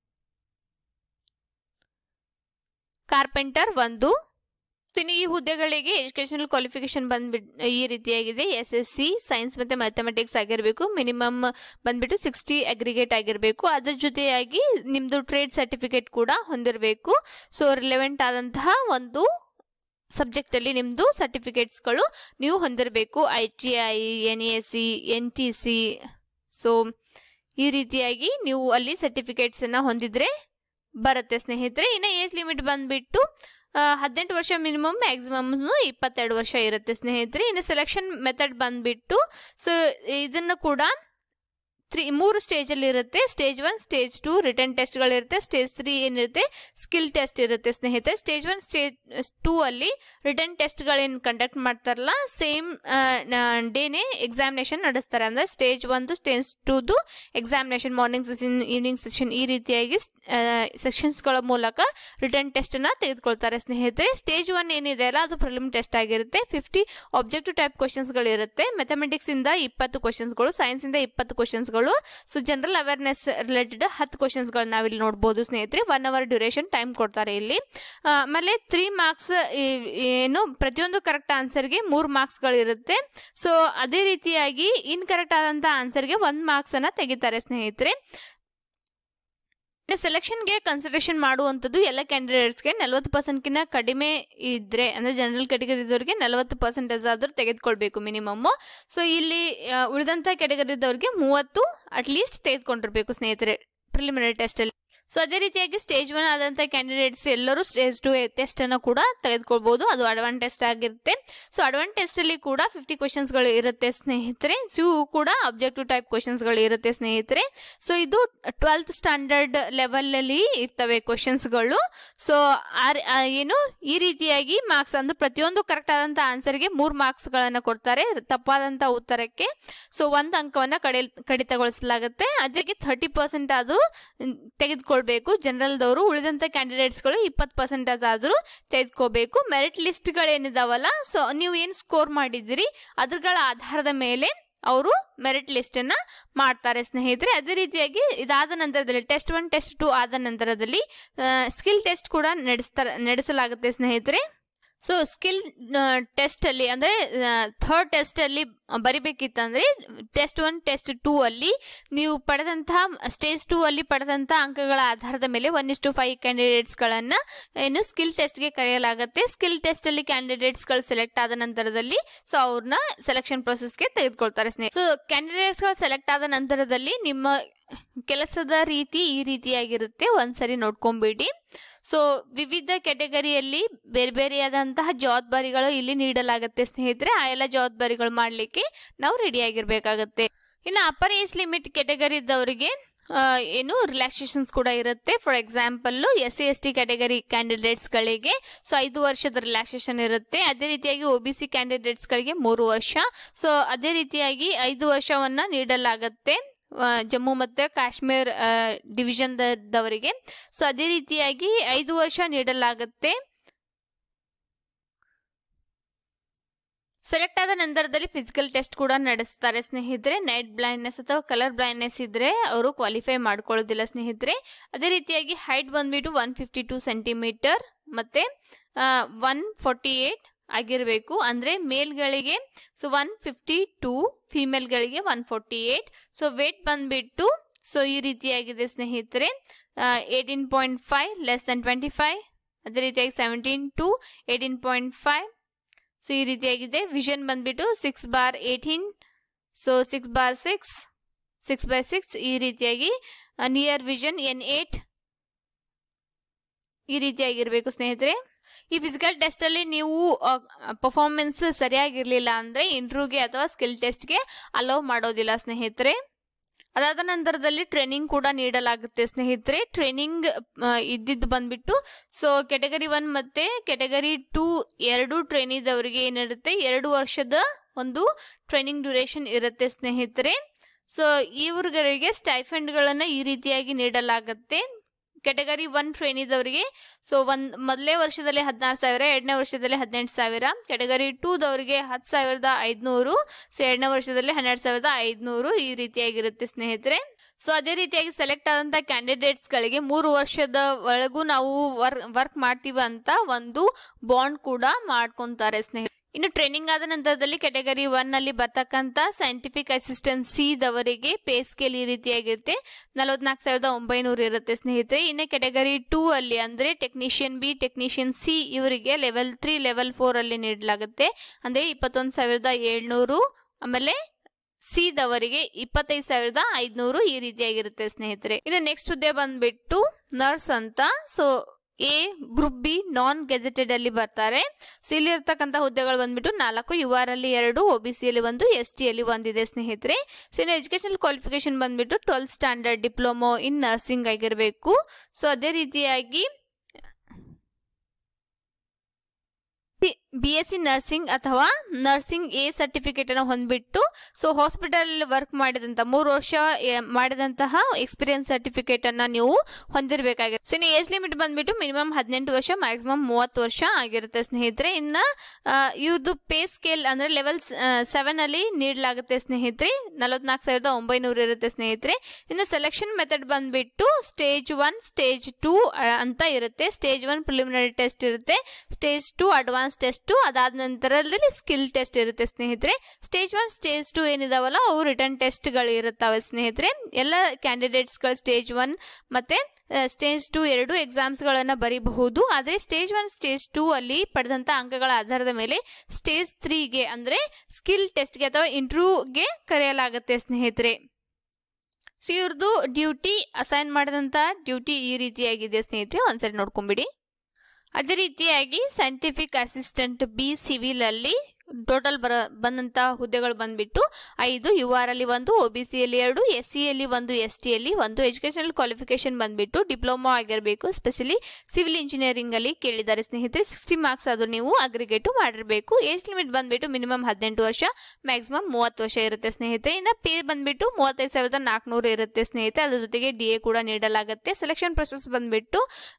[SPEAKER 1] ಕಾರ್ಪೆಂಟರ್ ಒಂದು ಇನ್ನು ಈ ಹುದ್ದೆಗಳಿಗೆ ಎಜುಕೇಶನಲ್ ಕ್ವಾಲಿಫಿಕೇಶನ್ ಬಂದ್ಬಿಟ್ಟು ಈ ರೀತಿಯಾಗಿದೆ ಎಸ್ ಎಸ್ ಸಿ ಸೈನ್ಸ್ ಮತ್ತೆ ಮ್ಯಾಥಮೆಟಿಕ್ಸ್ ಆಗಿರಬೇಕು ಮಿನಿಮಮ್ ಬಂದ್ಬಿಟ್ಟು ಸಿಕ್ಸ್ಟಿ ಅಗ್ರಿಗೇಟ್ ಆಗಿರಬೇಕು ಅದ್ರ ಜೊತೆಯಾಗಿ ನಿಮ್ದು ಟ್ರೇಡ್ ಸರ್ಟಿಫಿಕೇಟ್ ಕೂಡ ಹೊಂದಿರಬೇಕು ಸೊ ರಿಲೆವೆಂಟ್ ಆದಂತಹ ಒಂದು ಸಬ್ಜೆಕ್ಟ್ ಅಲ್ಲಿ ನಿಮ್ದು ಸರ್ಟಿಫಿಕೇಟ್ಸ್ಗಳು ನೀವು ಹೊಂದಿರಬೇಕು I T I N A C N T C so ಈ ರೀತಿಯಾಗಿ ನೀವು ಅಲ್ಲಿ ಸರ್ಟಿಫಿಕೇಟ್ಸ್ ಅನ್ನ ಹೊಂದಿದ್ರೆ ಬರುತ್ತೆ ಸ್ನೇಹಿತರೆ ಇನ್ನು ಏಜ್ ಲಿಮಿಟ್ ಬಂದ್ಬಿಟ್ಟು ಹದಿನೆಂಟು ವರ್ಷ ಮಿನಿಮಮ್ ಮ್ಯಾಕ್ಸಿಮಮ್ ಇಪ್ಪತ್ತೆರಡು ವರ್ಷ ಇರುತ್ತೆ ಸ್ನೇಹಿತರೆ ಇನ್ನು ಸೆಲೆಕ್ಷನ್ ಮೆಥಡ್ ಬಂದ್ಬಿಟ್ಟು ಸೊ ಇದನ್ನು ಕೂಡ ತ್ರೀ ಮೂರು ಸ್ಟೇಜಲ್ಲಿ ಇರುತ್ತೆ stage one stage two written ಟೆಸ್ಟ್ಗಳಿರುತ್ತೆ ಸ್ಟೇಜ್ ತ್ರೀ ಏನಿರುತ್ತೆ ಸ್ಕಿಲ್ ಟೆಸ್ಟ್ ಇರುತ್ತೆ ಸ್ನೇಹಿತರೆ ಸ್ಟೇಜ್ ಒನ್ ಸ್ಟೇಜ್ ಟೂ ಅಲ್ಲಿ ರಿಟರ್ನ್ ಟೆಸ್ಟ್ಗಳೇನು ಕಂಡಕ್ಟ್ ಮಾಡ್ತಾರಲ್ಲ ಸೇಮ್ ಡೇನೇ ಎಕ್ಸಾಮಿನೇಷನ್ ನಡೆಸ್ತಾರೆ ಅಂದರೆ ಸ್ಟೇಜ್ ಒಂದು ಸ್ಟೇಜ್ ಟೂದು examination morning session evening session ಈ ರೀತಿಯಾಗಿ ಸೆಷನ್ಸ್ಗಳ ಮೂಲಕ ರಿಟರ್ನ್ ಟೆಸ್ಟನ್ನು ತೆಗೆದುಕೊಳ್ತಾರೆ ಸ್ನೇಹಿತರೆ ಸ್ಟೇಜ್ ಒನ್ ಏನಿದೆ ಅಲ್ಲ ಅದು ಪ್ರಿಲಿಮ್ ಟೆಸ್ಟ್ ಆಗಿರುತ್ತೆ ಫಿಫ್ಟಿ ಆಬ್ಜೆಕ್ಟಿವ್ ಟೈಪ್ ಕ್ವಶನ್ಸ್ಗಳಿರುತ್ತೆ ಮ್ಯಾಥಮೆಟಿಕ್ಸಿಂದ ಇಪ್ಪತ್ತು ಕ್ವಶನ್ಸ್ಗಳು ಸೈನ್ಸಿಂದ ಇಪ್ಪತ್ತು ಕ್ವಶನ್ಸ್ಗಳು ಸೊ ಜನರಲ್ ಅವೇರ್ನೆಸ್ ರಿಲೇಟೆಡ್ ಹತ್ತು ಕ್ವಶನ್ಸ್ಗಳು ನಾವಿಲ್ಲಿ ನೋಡ್ಬೋದು ಸ್ನೇಹಿತರೆ ಒನ್ ಅವರ್ ಡ್ಯೂರೇಷನ್ ಟೈಮ್ ಕೊಡ್ತಾರೆ ಇಲ್ಲಿ ಆಮೇಲೆ ತ್ರೀ ಮಾರ್ಕ್ಸ್ ಏನು ಪ್ರತಿಯೊಂದು ಕರೆಕ್ಟ್ ಆನ್ಸರ್ಗೆ ಮೂರು ಮಾರ್ಕ್ಸ್ಗಳು ಇರುತ್ತೆ ಸೊ ಅದೇ ರೀತಿಯಾಗಿ ಇನ್ಕರೆಕ್ಟ್ ಆದಂಥ ಆನ್ಸರ್ಗೆ ಒಂದು ಮಾರ್ಕ್ಸನ್ನು ತೆಗಿತಾರೆ ಸ್ನೇಹಿತರೆ ಸೆಲೆಕ್ಷನ್ಗೆ ಕನ್ಸಿಡರೇಷನ್ ಮಾಡುವಂಥದ್ದು ಎಲ್ಲ ಕ್ಯಾಂಡಿಡೇಟ್ಸ್ಗೆ ನಲವತ್ತು ಪರ್ಸೆಂಟ್ಗಿಂತ ಕಡಿಮೆ ಇದ್ರೆ ಅಂದರೆ ಜನರಲ್ ಕ್ಯಾಟಗರಿದವ್ರಿಗೆ ನಲವತ್ತು ಪರ್ಸೆಂಟೇಜ್ ಆದರೂ ತೆಗೆದುಕೊಳ್ಬೇಕು ಮಿನಿಮಮ್ಮು ಸೊ ಇಲ್ಲಿ ಉಳಿದಂಥ ಕ್ಯಾಟಗರಿದವ್ರಿಗೆ ಮೂವತ್ತು ಅಟ್ಲೀಸ್ಟ್ ತೆಗೆದುಕೊಂಡಿರ್ಬೇಕು ಸ್ನೇಹಿತರೆ ಪ್ರಿಲಿಮಿನರಿ ಟೆಸ್ಟಲ್ಲಿ ಸೊ ಅದೇ ರೀತಿಯಾಗಿ ಸ್ಟೇಜ್ ಒನ್ ಆದಂಥ ಕ್ಯಾಂಡಿಡೇಟ್ಸ್ ಎಲ್ಲರೂ ಸ್ಟೇಜ್ ಟು ಟೆಸ್ಟ್ ಅನ್ನು ಕೂಡ ತೆಗೆದುಕೊಳ್ಬಹುದು ಅದು ಅಡ್ವಾನ್ ಟೆಸ್ಟ್ ಆಗಿರುತ್ತೆ ಸೊ ಅಡ್ವಾನ್ ಟೆಸ್ಟ್ ಅಲ್ಲಿ ಕೂಡ ಫಿಫ್ಟಿ ಕ್ವಶನ್ಸ್ಗಳು ಇರುತ್ತೆ ಸ್ನೇಹಿತರೆ ಸೊ ಕೂಡ ಅಬ್ಜೆಕ್ಟಿವ್ ಟೈಪ್ ಕ್ವಶನ್ಸ್ಗಳು ಇರುತ್ತೆ ಸ್ನೇಹಿತರೆ ಸೊ ಇದು ಟ್ವೆಲ್ತ್ ಸ್ಟ್ಯಾಂಡರ್ಡ್ ಲೆವೆಲ್ ಅಲ್ಲಿ ಇರ್ತವೆ ಕ್ವಶನ್ಸ್ಗಳು ಸೊ ಏನು ಈ ರೀತಿಯಾಗಿ ಮಾರ್ಕ್ಸ್ ಅಂದ್ರೆ ಪ್ರತಿಯೊಂದು ಕರೆಕ್ಟ್ ಆದಂಥ ಆನ್ಸರ್ಗೆ ಮೂರು ಮಾರ್ಕ್ಸ್ಗಳನ್ನು ಕೊಡ್ತಾರೆ ತಪ್ಪಾದಂಥ ಉತ್ತರಕ್ಕೆ ಸೊ ಒಂದು ಅಂಕವನ್ನು ಕಡೆ ಕಡಿತಗೊಳಿಸಲಾಗುತ್ತೆ ಅದಕ್ಕೆ ಥರ್ಟಿ ಪರ್ಸೆಂಟ್ ಆದರೂ ತೆಗೆದುಕೊಳ್ಬೇಕು ಜನರಲ್ದವರು ಉಳಿದಂಥ ಕ್ಯಾಂಡಿಡೇಟ್ಸ್ಗಳು ಇಪ್ಪತ್ತು ಪರ್ಸೆಂಟ್ ಆದರೂ ತೆಗೆದುಕೋಬೇಕು ಮೆರಿಟ್ ಲಿಸ್ಟ್ಗಳೇನಿದಾವಲ್ಲ ಸೊ ನೀವು ಏನು ಸ್ಕೋರ್ ಮಾಡಿದ್ದೀರಿ ಅದ್ರಗಳ ಆಧಾರದ ಮೇಲೆ ಅವರು ಮೆರಿಟ್ ಲಿಸ್ಟ್ ಅನ್ನ ಮಾಡ್ತಾರೆ ಸ್ನೇಹಿತರೆ ಅದೇ ರೀತಿಯಾಗಿ ಇದಾದ ನಂತರದಲ್ಲಿ ಟೆಸ್ಟ್ ಒನ್ ಟೆಸ್ಟ್ ಟು ಆದ ನಂತರದಲ್ಲಿ ಸ್ಕಿಲ್ ಟೆಸ್ಟ್ ಕೂಡ ನಡೆಸ್ತಾರೆ ನಡೆಸಲಾಗುತ್ತೆ ಸ್ನೇಹಿತರೆ ಸೊ ಸ್ಕಿಲ್ ಟೆಸ್ಟ್ ಅಲ್ಲಿ ಅಂದ್ರೆ ಥರ್ಡ್ ಟೆಸ್ಟ್ ಅಲ್ಲಿ ಬರಿಬೇಕಿತ್ತಂದ್ರೆ ಟೆಸ್ಟ್ ಒನ್ ಟೆಸ್ಟ್ ಟೂ ಅಲ್ಲಿ ನೀವು ಪಡೆದಂತಹ ಸ್ಟೇಜ್ ಟೂ ಅಲ್ಲಿ ಪಡೆದಂತಹ ಅಂಕಗಳ ಆಧಾರದ ಮೇಲೆ ಒನ್ ಇಸ್ ಟು ಫೈವ್ ಕ್ಯಾಂಡಿಡೇಟ್ಸ್ಗಳನ್ನ ಏನು ಸ್ಕಿಲ್ ಟೆಸ್ಟ್ಗೆ ಕರೆಯಲಾಗುತ್ತೆ ಸ್ಕಿಲ್ ಟೆಸ್ಟ್ ಅಲ್ಲಿ ಕ್ಯಾಂಡಿಡೇಟ್ಸ್ಗಳು ಸೆಲೆಕ್ಟ್ ಆದ ನಂತರದಲ್ಲಿ ಸೊ ಅವ್ರನ್ನ ಸೆಲೆಕ್ಷನ್ ಪ್ರೊಸೆಸ್ಗೆ ತೆಗೆದುಕೊಳ್ತಾರೆ ಸ್ನೇಹಿತರೆ ಸೊ ಕ್ಯಾಂಡಿಡೇಟ್ಸ್ಗಳು ಸೆಲೆಕ್ಟ್ ಆದ ನಂತರದಲ್ಲಿ ನಿಮ್ಮ ಕೆಲಸದ ರೀತಿ ಈ ರೀತಿಯಾಗಿರುತ್ತೆ ಒಂದ್ಸರಿ ನೋಡ್ಕೊಂಬಿಡಿ ಸೊ ವಿವಿಧ ಕೆಟಗರಿಯಲ್ಲಿ ಬೇರೆ ಬೇರೆಯಾದಂತಹ ಜವಾಬ್ದಾರಿಗಳು ಇಲ್ಲಿ ನೀಡಲಾಗುತ್ತೆ ಸ್ನೇಹಿತರೆ ಆ ಎಲ್ಲ ಜವಾಬ್ದಾರಿಗಳು ಮಾಡಲಿಕ್ಕೆ ನಾವು ರೆಡಿ ಆಗಿರ್ಬೇಕಾಗತ್ತೆ ಇನ್ನು ಅಪ್ಪರ್ ಏಜ್ ಲಿಮಿಟ್ ಕೆಟಗರಿ ಇದ್ದವರಿಗೆ ಆ, ಏನು ರಿಲ್ಯಾಕ್ಸೇಷನ್ಸ್ ಕೂಡ ಇರುತ್ತೆ for example S C S T category ಕ್ಯಾಂಡಿಡೇಟ್ಸ್ಗಳಿಗೆ ಸೊ ಐದು ವರ್ಷದ ರಿಲ್ಯಾಕ್ಸೇಷನ್ ಇರುತ್ತೆ ಅದೇ ರೀತಿಯಾಗಿ ಒ ಬಿ ಸಿ ಕ್ಯಾಂಡಿಡೇಟ್ಸ್ಗಳಿಗೆ ಮೂರು ವರ್ಷ ಸೊ ಅದೇ ರೀತಿಯಾಗಿ ಐದು ವರ್ಷವನ್ನ ನೀಡಲಾಗುತ್ತೆ ಆ, ಜಮ್ಮು ಮತ್ತು ಕಾಶ್ಮೀರ್ ಡಿವಿಷನ್ ದವರಿಗೆ ಸೊ ಅದೇ ರೀತಿಯಾಗಿ ಐದು ವರ್ಷ ನೀಡಲಾಗುತ್ತೆ ಸೆಲೆಕ್ಟ್ ಆದ ನಂತರದಲ್ಲಿ ಫಿಸಿಕಲ್ ಟೆಸ್ಟ್ ಕೂಡ ನಡೆಸ್ತಾರೆ ಸ್ನೇಹಿತರೆ ನೈಟ್ ಬ್ಲೈಂಡ್ನೆಸ್ ಅಥವಾ ಕಲರ್ ಬ್ಲೈಂಡ್ನೆಸ್ ಇದ್ರೆ ಅವರು ಕ್ವಾಲಿಫೈ ಮಾಡ್ಕೊಳ್ಳೋದಿಲ್ಲ ಸ್ನೇಹಿತರೆ ಅದೇ ರೀತಿಯಾಗಿ ಹೈಟ್ ಬಂದ್ಬಿಟ್ಟು ಒನ್ ಫಿಫ್ಟಿ ಟೂ ಸೆಂಟಿಮೀಟರ್ ಮತ್ತೆ ಒನ್ ಫಾರ್ಟಿ ಏಟ್ ಆಗಿರಬೇಕು ಅಂದರೆ ಮೇಲ್ಗಳಿಗೆ ಸೊ ಒನ್ ಫಿಫ್ಟಿ ಟೂ ಫಿಮೇಲ್ಗಳಿಗೆ one forty eight so weight ಬಂದ್ಬಿಟ್ಟು ಸೊ ಈ ರೀತಿಯಾಗಿದೆ ಸ್ನೇಹಿತರೆ eighteen point five less than twenty five ಅದೇ ರೀತಿಯಾಗಿ seventeen to eighteen point five so ಈ ರೀತಿಯಾಗಿದೆ ವಿಷನ್ ಬಂದ್ಬಿಟ್ಟು six bar eighteen so six bar six six by six ಈ ರೀತಿಯಾಗಿ ನಿಯರ್ ವಿಷನ್ ಎನ್ ಏಟ್ ಈ ರೀತಿಯಾಗಿರ್ಬೇಕು ಸ್ನೇಹಿತರೆ ಈ ಫಿಸಿಕಲ್ ಟೆಸ್ಟಲ್ಲಿ ನೀವು ಪರ್ಫಾರ್ಮೆನ್ಸ್ ಸರಿಯಾಗಿರಲಿಲ್ಲ ಅಂದರೆ ಇಂಟ್ರ್ಯೂಗೆ ಅಥವಾ ಸ್ಕಿಲ್ ಟೆಸ್ಟ್ಗೆ ಅಲೋ ಮಾಡೋದಿಲ್ಲ ಸ್ನೇಹಿತರೆ ಅದಾದ ನಂತರದಲ್ಲಿ ಟ್ರೈನಿಂಗ್ ಕೂಡ ನೀಡಲಾಗುತ್ತೆ ಸ್ನೇಹಿತರೆ ಟ್ರೈನಿಂಗ್ ಇದ್ದಿದ್ದು ಬಂದ್ಬಿಟ್ಟು ಸೊ ಕೆಟಗರಿ ಒನ್ ಮತ್ತೆ ಕೆಟಗರಿ ಟೂ ಎರಡು ಟ್ರೈನಿದವರಿಗೆ ಏನಿರುತ್ತೆ ಎರಡು ವರ್ಷದ ಒಂದು ಟ್ರೈನಿಂಗ್ ಡ್ಯೂರೇಷನ್ ಇರುತ್ತೆ ಸ್ನೇಹಿತರೆ ಸೊ ಇವ್ರಿಗೆ ಸ್ಟೈಫಂಡ್ಗಳನ್ನು ಈ ರೀತಿಯಾಗಿ ನೀಡಲಾಗುತ್ತೆ ಕೆಟಗರಿ ಒನ್ ಟ್ರೈನಿದವರಿಗೆ ಸೊ ಒಂದ್ ಮೊದಲೇ ವರ್ಷದಲ್ಲಿ ಹದಿನಾರು ಸಾವಿರ ಎರಡನೇ ವರ್ಷದಲ್ಲಿ ಹದಿನೆಂಟು ಸಾವಿರ ಕೆಟಗರಿ ಟೂದವರಿಗೆ ಹತ್ತು ಸಾವಿರದ ಐದುನೂರು ಸೊ ಎರಡನೇ ವರ್ಷದಲ್ಲಿ ಹನ್ನೆರಡು ಸಾವಿರದ ಐದುನೂರು ಈ ರೀತಿಯಾಗಿರುತ್ತೆ ಸ್ನೇಹಿತರೆ ಸೊ ಅದೇ ರೀತಿಯಾಗಿ ಸೆಲೆಕ್ಟ್ ಆದಂಥ ಕ್ಯಾಂಡಿಡೇಟ್ಸ್ಗಳಿಗೆ ಮೂರು ವರ್ಷದ ಒಳಗೂ ನಾವು ವರ್ ವರ್ಕ್ ಮಾಡ್ತೀವಿ ಅಂತ ಒಂದು ಬಾಂಡ್ ಕೂಡ ಮಾಡ್ಕೊತಾರೆ ಸ್ನೇಹಿತರೆ ಇನ್ನು ಟ್ರೈನಿಂಗ್ ಆದ ನಂತರದಲ್ಲಿ ಕೆಟಗರಿ ಒನ್ ಅಲ್ಲಿ ಬರ್ತಕ್ಕಂಥ ಸೈಂಟಿಫಿಕ್ ಅಸಿಸ್ಟೆಂಟ್ ಸಿ ದವರಿಗೆ ಪೇ ಸ್ಕೇಲ್ ಈ ರೀತಿಯಾಗಿರುತ್ತೆ ನಲವತ್ನಾಲ್ಕು ಸಾವಿರದ ಒಂಬೈನೂರು ಇರುತ್ತೆ ಸ್ನೇಹಿತರೆ ಇನ್ನು ಕೆಟಗರಿ ಟೂ ಅಲ್ಲಿ ಅಂದ್ರೆ ಟೆಕ್ನಿಷಿಯನ್ ಬಿ ಟೆಕ್ನಿಷಿಯನ್ ಸಿ ಇವರಿಗೆ ಲೆವೆಲ್ ತ್ರೀ ಲೆವೆಲ್ ಫೋರ್ ಅಲ್ಲಿ ನೀಡಲಾಗುತ್ತೆ ಅಂದ್ರೆ ಇಪ್ಪತ್ತೊಂದು ಸಾವಿರದ ಏಳ್ನೂರು ಆಮೇಲೆ ಸಿ ದವರಿಗೆ ಇಪ್ಪತ್ತೈದು ಸಾವಿರದ ಐದ್ನೂರು ಈ ರೀತಿಯಾಗಿರುತ್ತೆ ಸ್ನೇಹಿತರೆ ಇನ್ನು ನೆಕ್ಸ್ಟ್ ಹುದ್ದೆ ಬಂದ್ಬಿಟ್ಟು ನರ್ಸ್ ಅಂತ so A group B non gazetted ಅಲ್ಲಿ ಬರ್ತಾರೆ ಸೊ ಇಲ್ಲಿರ್ತಕ್ಕಂಥ ಹುದ್ದೆಗಳು ಬಂದ್ಬಿಟ್ಟು ನಾಲ್ಕು ಯು ಆರ್ ಅಲ್ಲಿ ಎರಡು ಒ ಬಿ ಸಿ ಅಲ್ಲಿ ಒಂದು ಎಸ್ ಟಿ ಅಲ್ಲಿ ಒಂದಿದೆ ಸ್ನೇಹಿತರೆ ಸೊ ಇನ್ನು ಎಜುಕೇಶನಲ್ ಕ್ವಾಲಿಫಿಕೇಶನ್ ಬಂದ್ಬಿಟ್ಟು twelfth standard diploma in nursing ಆಗಿರಬೇಕು ಸೊ ಅದೇ ರೀತಿಯಾಗಿ ಬಿ ಎಸ್ ಸಿ ನರ್ಸಿಂಗ್ ಅಥವಾ ನರ್ಸಿಂಗ್ ಎ ಸರ್ಟಿಫಿಕೇಟ್ ಅನ್ನು ಹೊಂದ್ಬಿಟ್ಟು ಸೊ ಹಾಸ್ಪಿಟಲ್ ವರ್ಕ್ ಮಾಡಿದಂತ ಮೂರು ವರ್ಷ ಎ, ಮಾಡಿದಂತಹ ಎಕ್ಸ್ಪೀರಿಯನ್ಸ್ ಸರ್ಟಿಫಿಕೇಟ್ ಅನ್ನ ನೀವು ಹೊಂದಿರಬೇಕಾಗಿದೆ ಸೊ ಇನ್ನು ಏಜ್ ಲಿಮಿಟ್ ಬಂದ್ಬಿಟ್ಟು ಮಿನಿಮಮ್ ಹದಿನೆಂಟು ವರ್ಷ ಮ್ಯಾಕ್ಸಿಮಮ್ ಮೂವತ್ತು ವರ್ಷ ಆಗಿರುತ್ತೆ ಸ್ನೇಹಿತರೆ ಇನ್ನ ಆ, ಇವ್ರದ್ದು ಪೇ ಸ್ಕೇಲ್ ಅಂದ್ರೆ ಲೆವೆಲ್ ಸೆವೆನ್ ಅಲ್ಲಿ ನೀಡಲಾಗುತ್ತೆ ಸ್ನೇಹಿತರೆ ನಲವತ್ನಾಲ್ಕು ಸಾವಿರದ ಒಂಬೈನೂರು ಇರುತ್ತೆ ಸ್ನೇಹಿತರೆ ಇನ್ನು ಸೆಲೆಕ್ಷನ್ ಮೆಥಡ್ ಬಂದ್ಬಿಟ್ಟು ಸ್ಟೇಜ್ ಒನ್ ಸ್ಟೇಜ್ ಟೂ ಅಂತ ಇರುತ್ತೆ ಸ್ಟೇಜ್ ಒನ್ ಪ್ರಿಲಿಮಿನರಿ ಟೆಸ್ಟ್ ಇರುತ್ತೆ ಸ್ಟೇಜ್ ಟು ಅಡ್ವಾನ್ಸ್ ಟೆಸ್ಟ್ ಅದಾದ ನಂತರದಲ್ಲಿ ಸ್ಕಿಲ್ ಟೆಸ್ಟ್ ಇರುತ್ತೆ ಸ್ನೇಹಿತರೆ ಸ್ಟೇಜ್ ಒನ್ ಸ್ಟೇಜ್ ಟು ಏನಿದಾವಲ್ಲ ಅವು ರಿಟರ್ನ್ ಟೆಸ್ಟ್ಗಳು ಇರುತ್ತವೆ ಸ್ನೇಹಿತರೆ ಎಲ್ಲ ಕ್ಯಾಂಡಿಡೇಟ್ಸ್ಗಳು ಸ್ಟೇಜ್ ಒನ್ ಮತ್ತೆ ಸ್ಟೇಜ್ ಟು ಎರಡು ಎಕ್ಸಾಮ್ಸ್ಗಳನ್ನು ಬರೀಬಹುದು ಆದರೆ ಸ್ಟೇಜ್ ಒನ್ ಸ್ಟೇಜ್ ಟೂ ಅಲ್ಲಿ ಪಡೆದಂಥ ಅಂಕಗಳ ಆಧಾರದ ಮೇಲೆ ಸ್ಟೇಜ್ ತ್ರೀಗೆ ಅಂದರೆ ಸ್ಕಿಲ್ ಟೆಸ್ಟ್ಗೆ ಅಥವಾ ಇಂಟರ್ವ್ಯೂಗೆ ಕರೆಯಲಾಗುತ್ತೆ ಸ್ನೇಹಿತರೆ ಸೊ ಇವ್ರದ್ದು ಡ್ಯೂಟಿ ಅಸೈನ್ ಮಾಡಿದಂಥ ಡ್ಯೂಟಿ ಈ ರೀತಿಯಾಗಿದೆ ಸ್ನೇಹಿತರೆ ಒಂದ್ಸರಿ ನೋಡ್ಕೊಂಬಿಡಿ ಅದೇ ರೀತಿಯಾಗಿ ಸೈಂಟಿಫಿಕ್ ಅಸಿಸ್ಟೆಂಟ್ ಬಿ ಸಿವಿಲ್ ಅಲ್ಲಿ ಟೋಟಲ್ ಬರ ಬಂದಂತ ಹುದ್ದೆಗಳು ಬಂದ್ಬಿಟ್ಟು ಐದು ಯು ಆರ್ ಅಲ್ಲಿ ಒಂದು ಒ ಬಿ ಸಿ ಅಲ್ಲಿ ಎರಡು ಎಸ್ ಸಿ ಅಲ್ಲಿ ಒಂದು ಎಸ್ ಟಿ ಅಲ್ಲಿ ಒಂದು ಎಜುಕೇಶನಲ್ ಕ್ವಾಲಿಫಿಕೇಶನ್ ಬಂದ್ಬಿಟ್ಟು ಡಿಪ್ಲೊಮಾ ಆಗಿರಬೇಕು ಸ್ಪೆಷಲಿ ಸಿವಿಲ್ ಇಂಜಿನಿಯರಿಂಗ್ ಅಲ್ಲಿ ಕೇಳಿದ್ದಾರೆ ಸ್ನೇಹಿತರೆ ಸಿಕ್ಸ್ಟಿ ಮಾರ್ಕ್ಸ್ ಆದ್ರೂ ನೀವು ಅಗ್ರಿಗೇಟು ಮಾಡಿರಬೇಕು ಏಜ್ ಲಿಮಿಟ್ ಬಂದ್ಬಿಟ್ಟು ಮಿನಿಮಮ್ ಹದಿನೆಂಟು ವರ್ಷ ಮ್ಯಾಕ್ಸಿಮಮ್ ಮೂವತ್ತು ವರ್ಷ ಇರುತ್ತೆ ಸ್ನೇಹಿತರೆ ಇನ್ನು ಪೇ ಬಂದ್ಬಿಟ್ಟು ಮೂವತ್ತೈದು ಸಾವಿರದ ನಾಲ್ಕುನೂರು ಇರುತ್ತೆ ಸ್ನೇಹಿತರೆ ಅದ್ರ ಜೊತೆಗೆ ಡಿ ಎ ಕೂಡ ನೀಡಲಾಗುತ್ತೆ ಸೆಲೆಕ್ಷನ್ ಪ್ರೊಸೆಸ್ ಬಂದ್ಬಿಟ್ಟು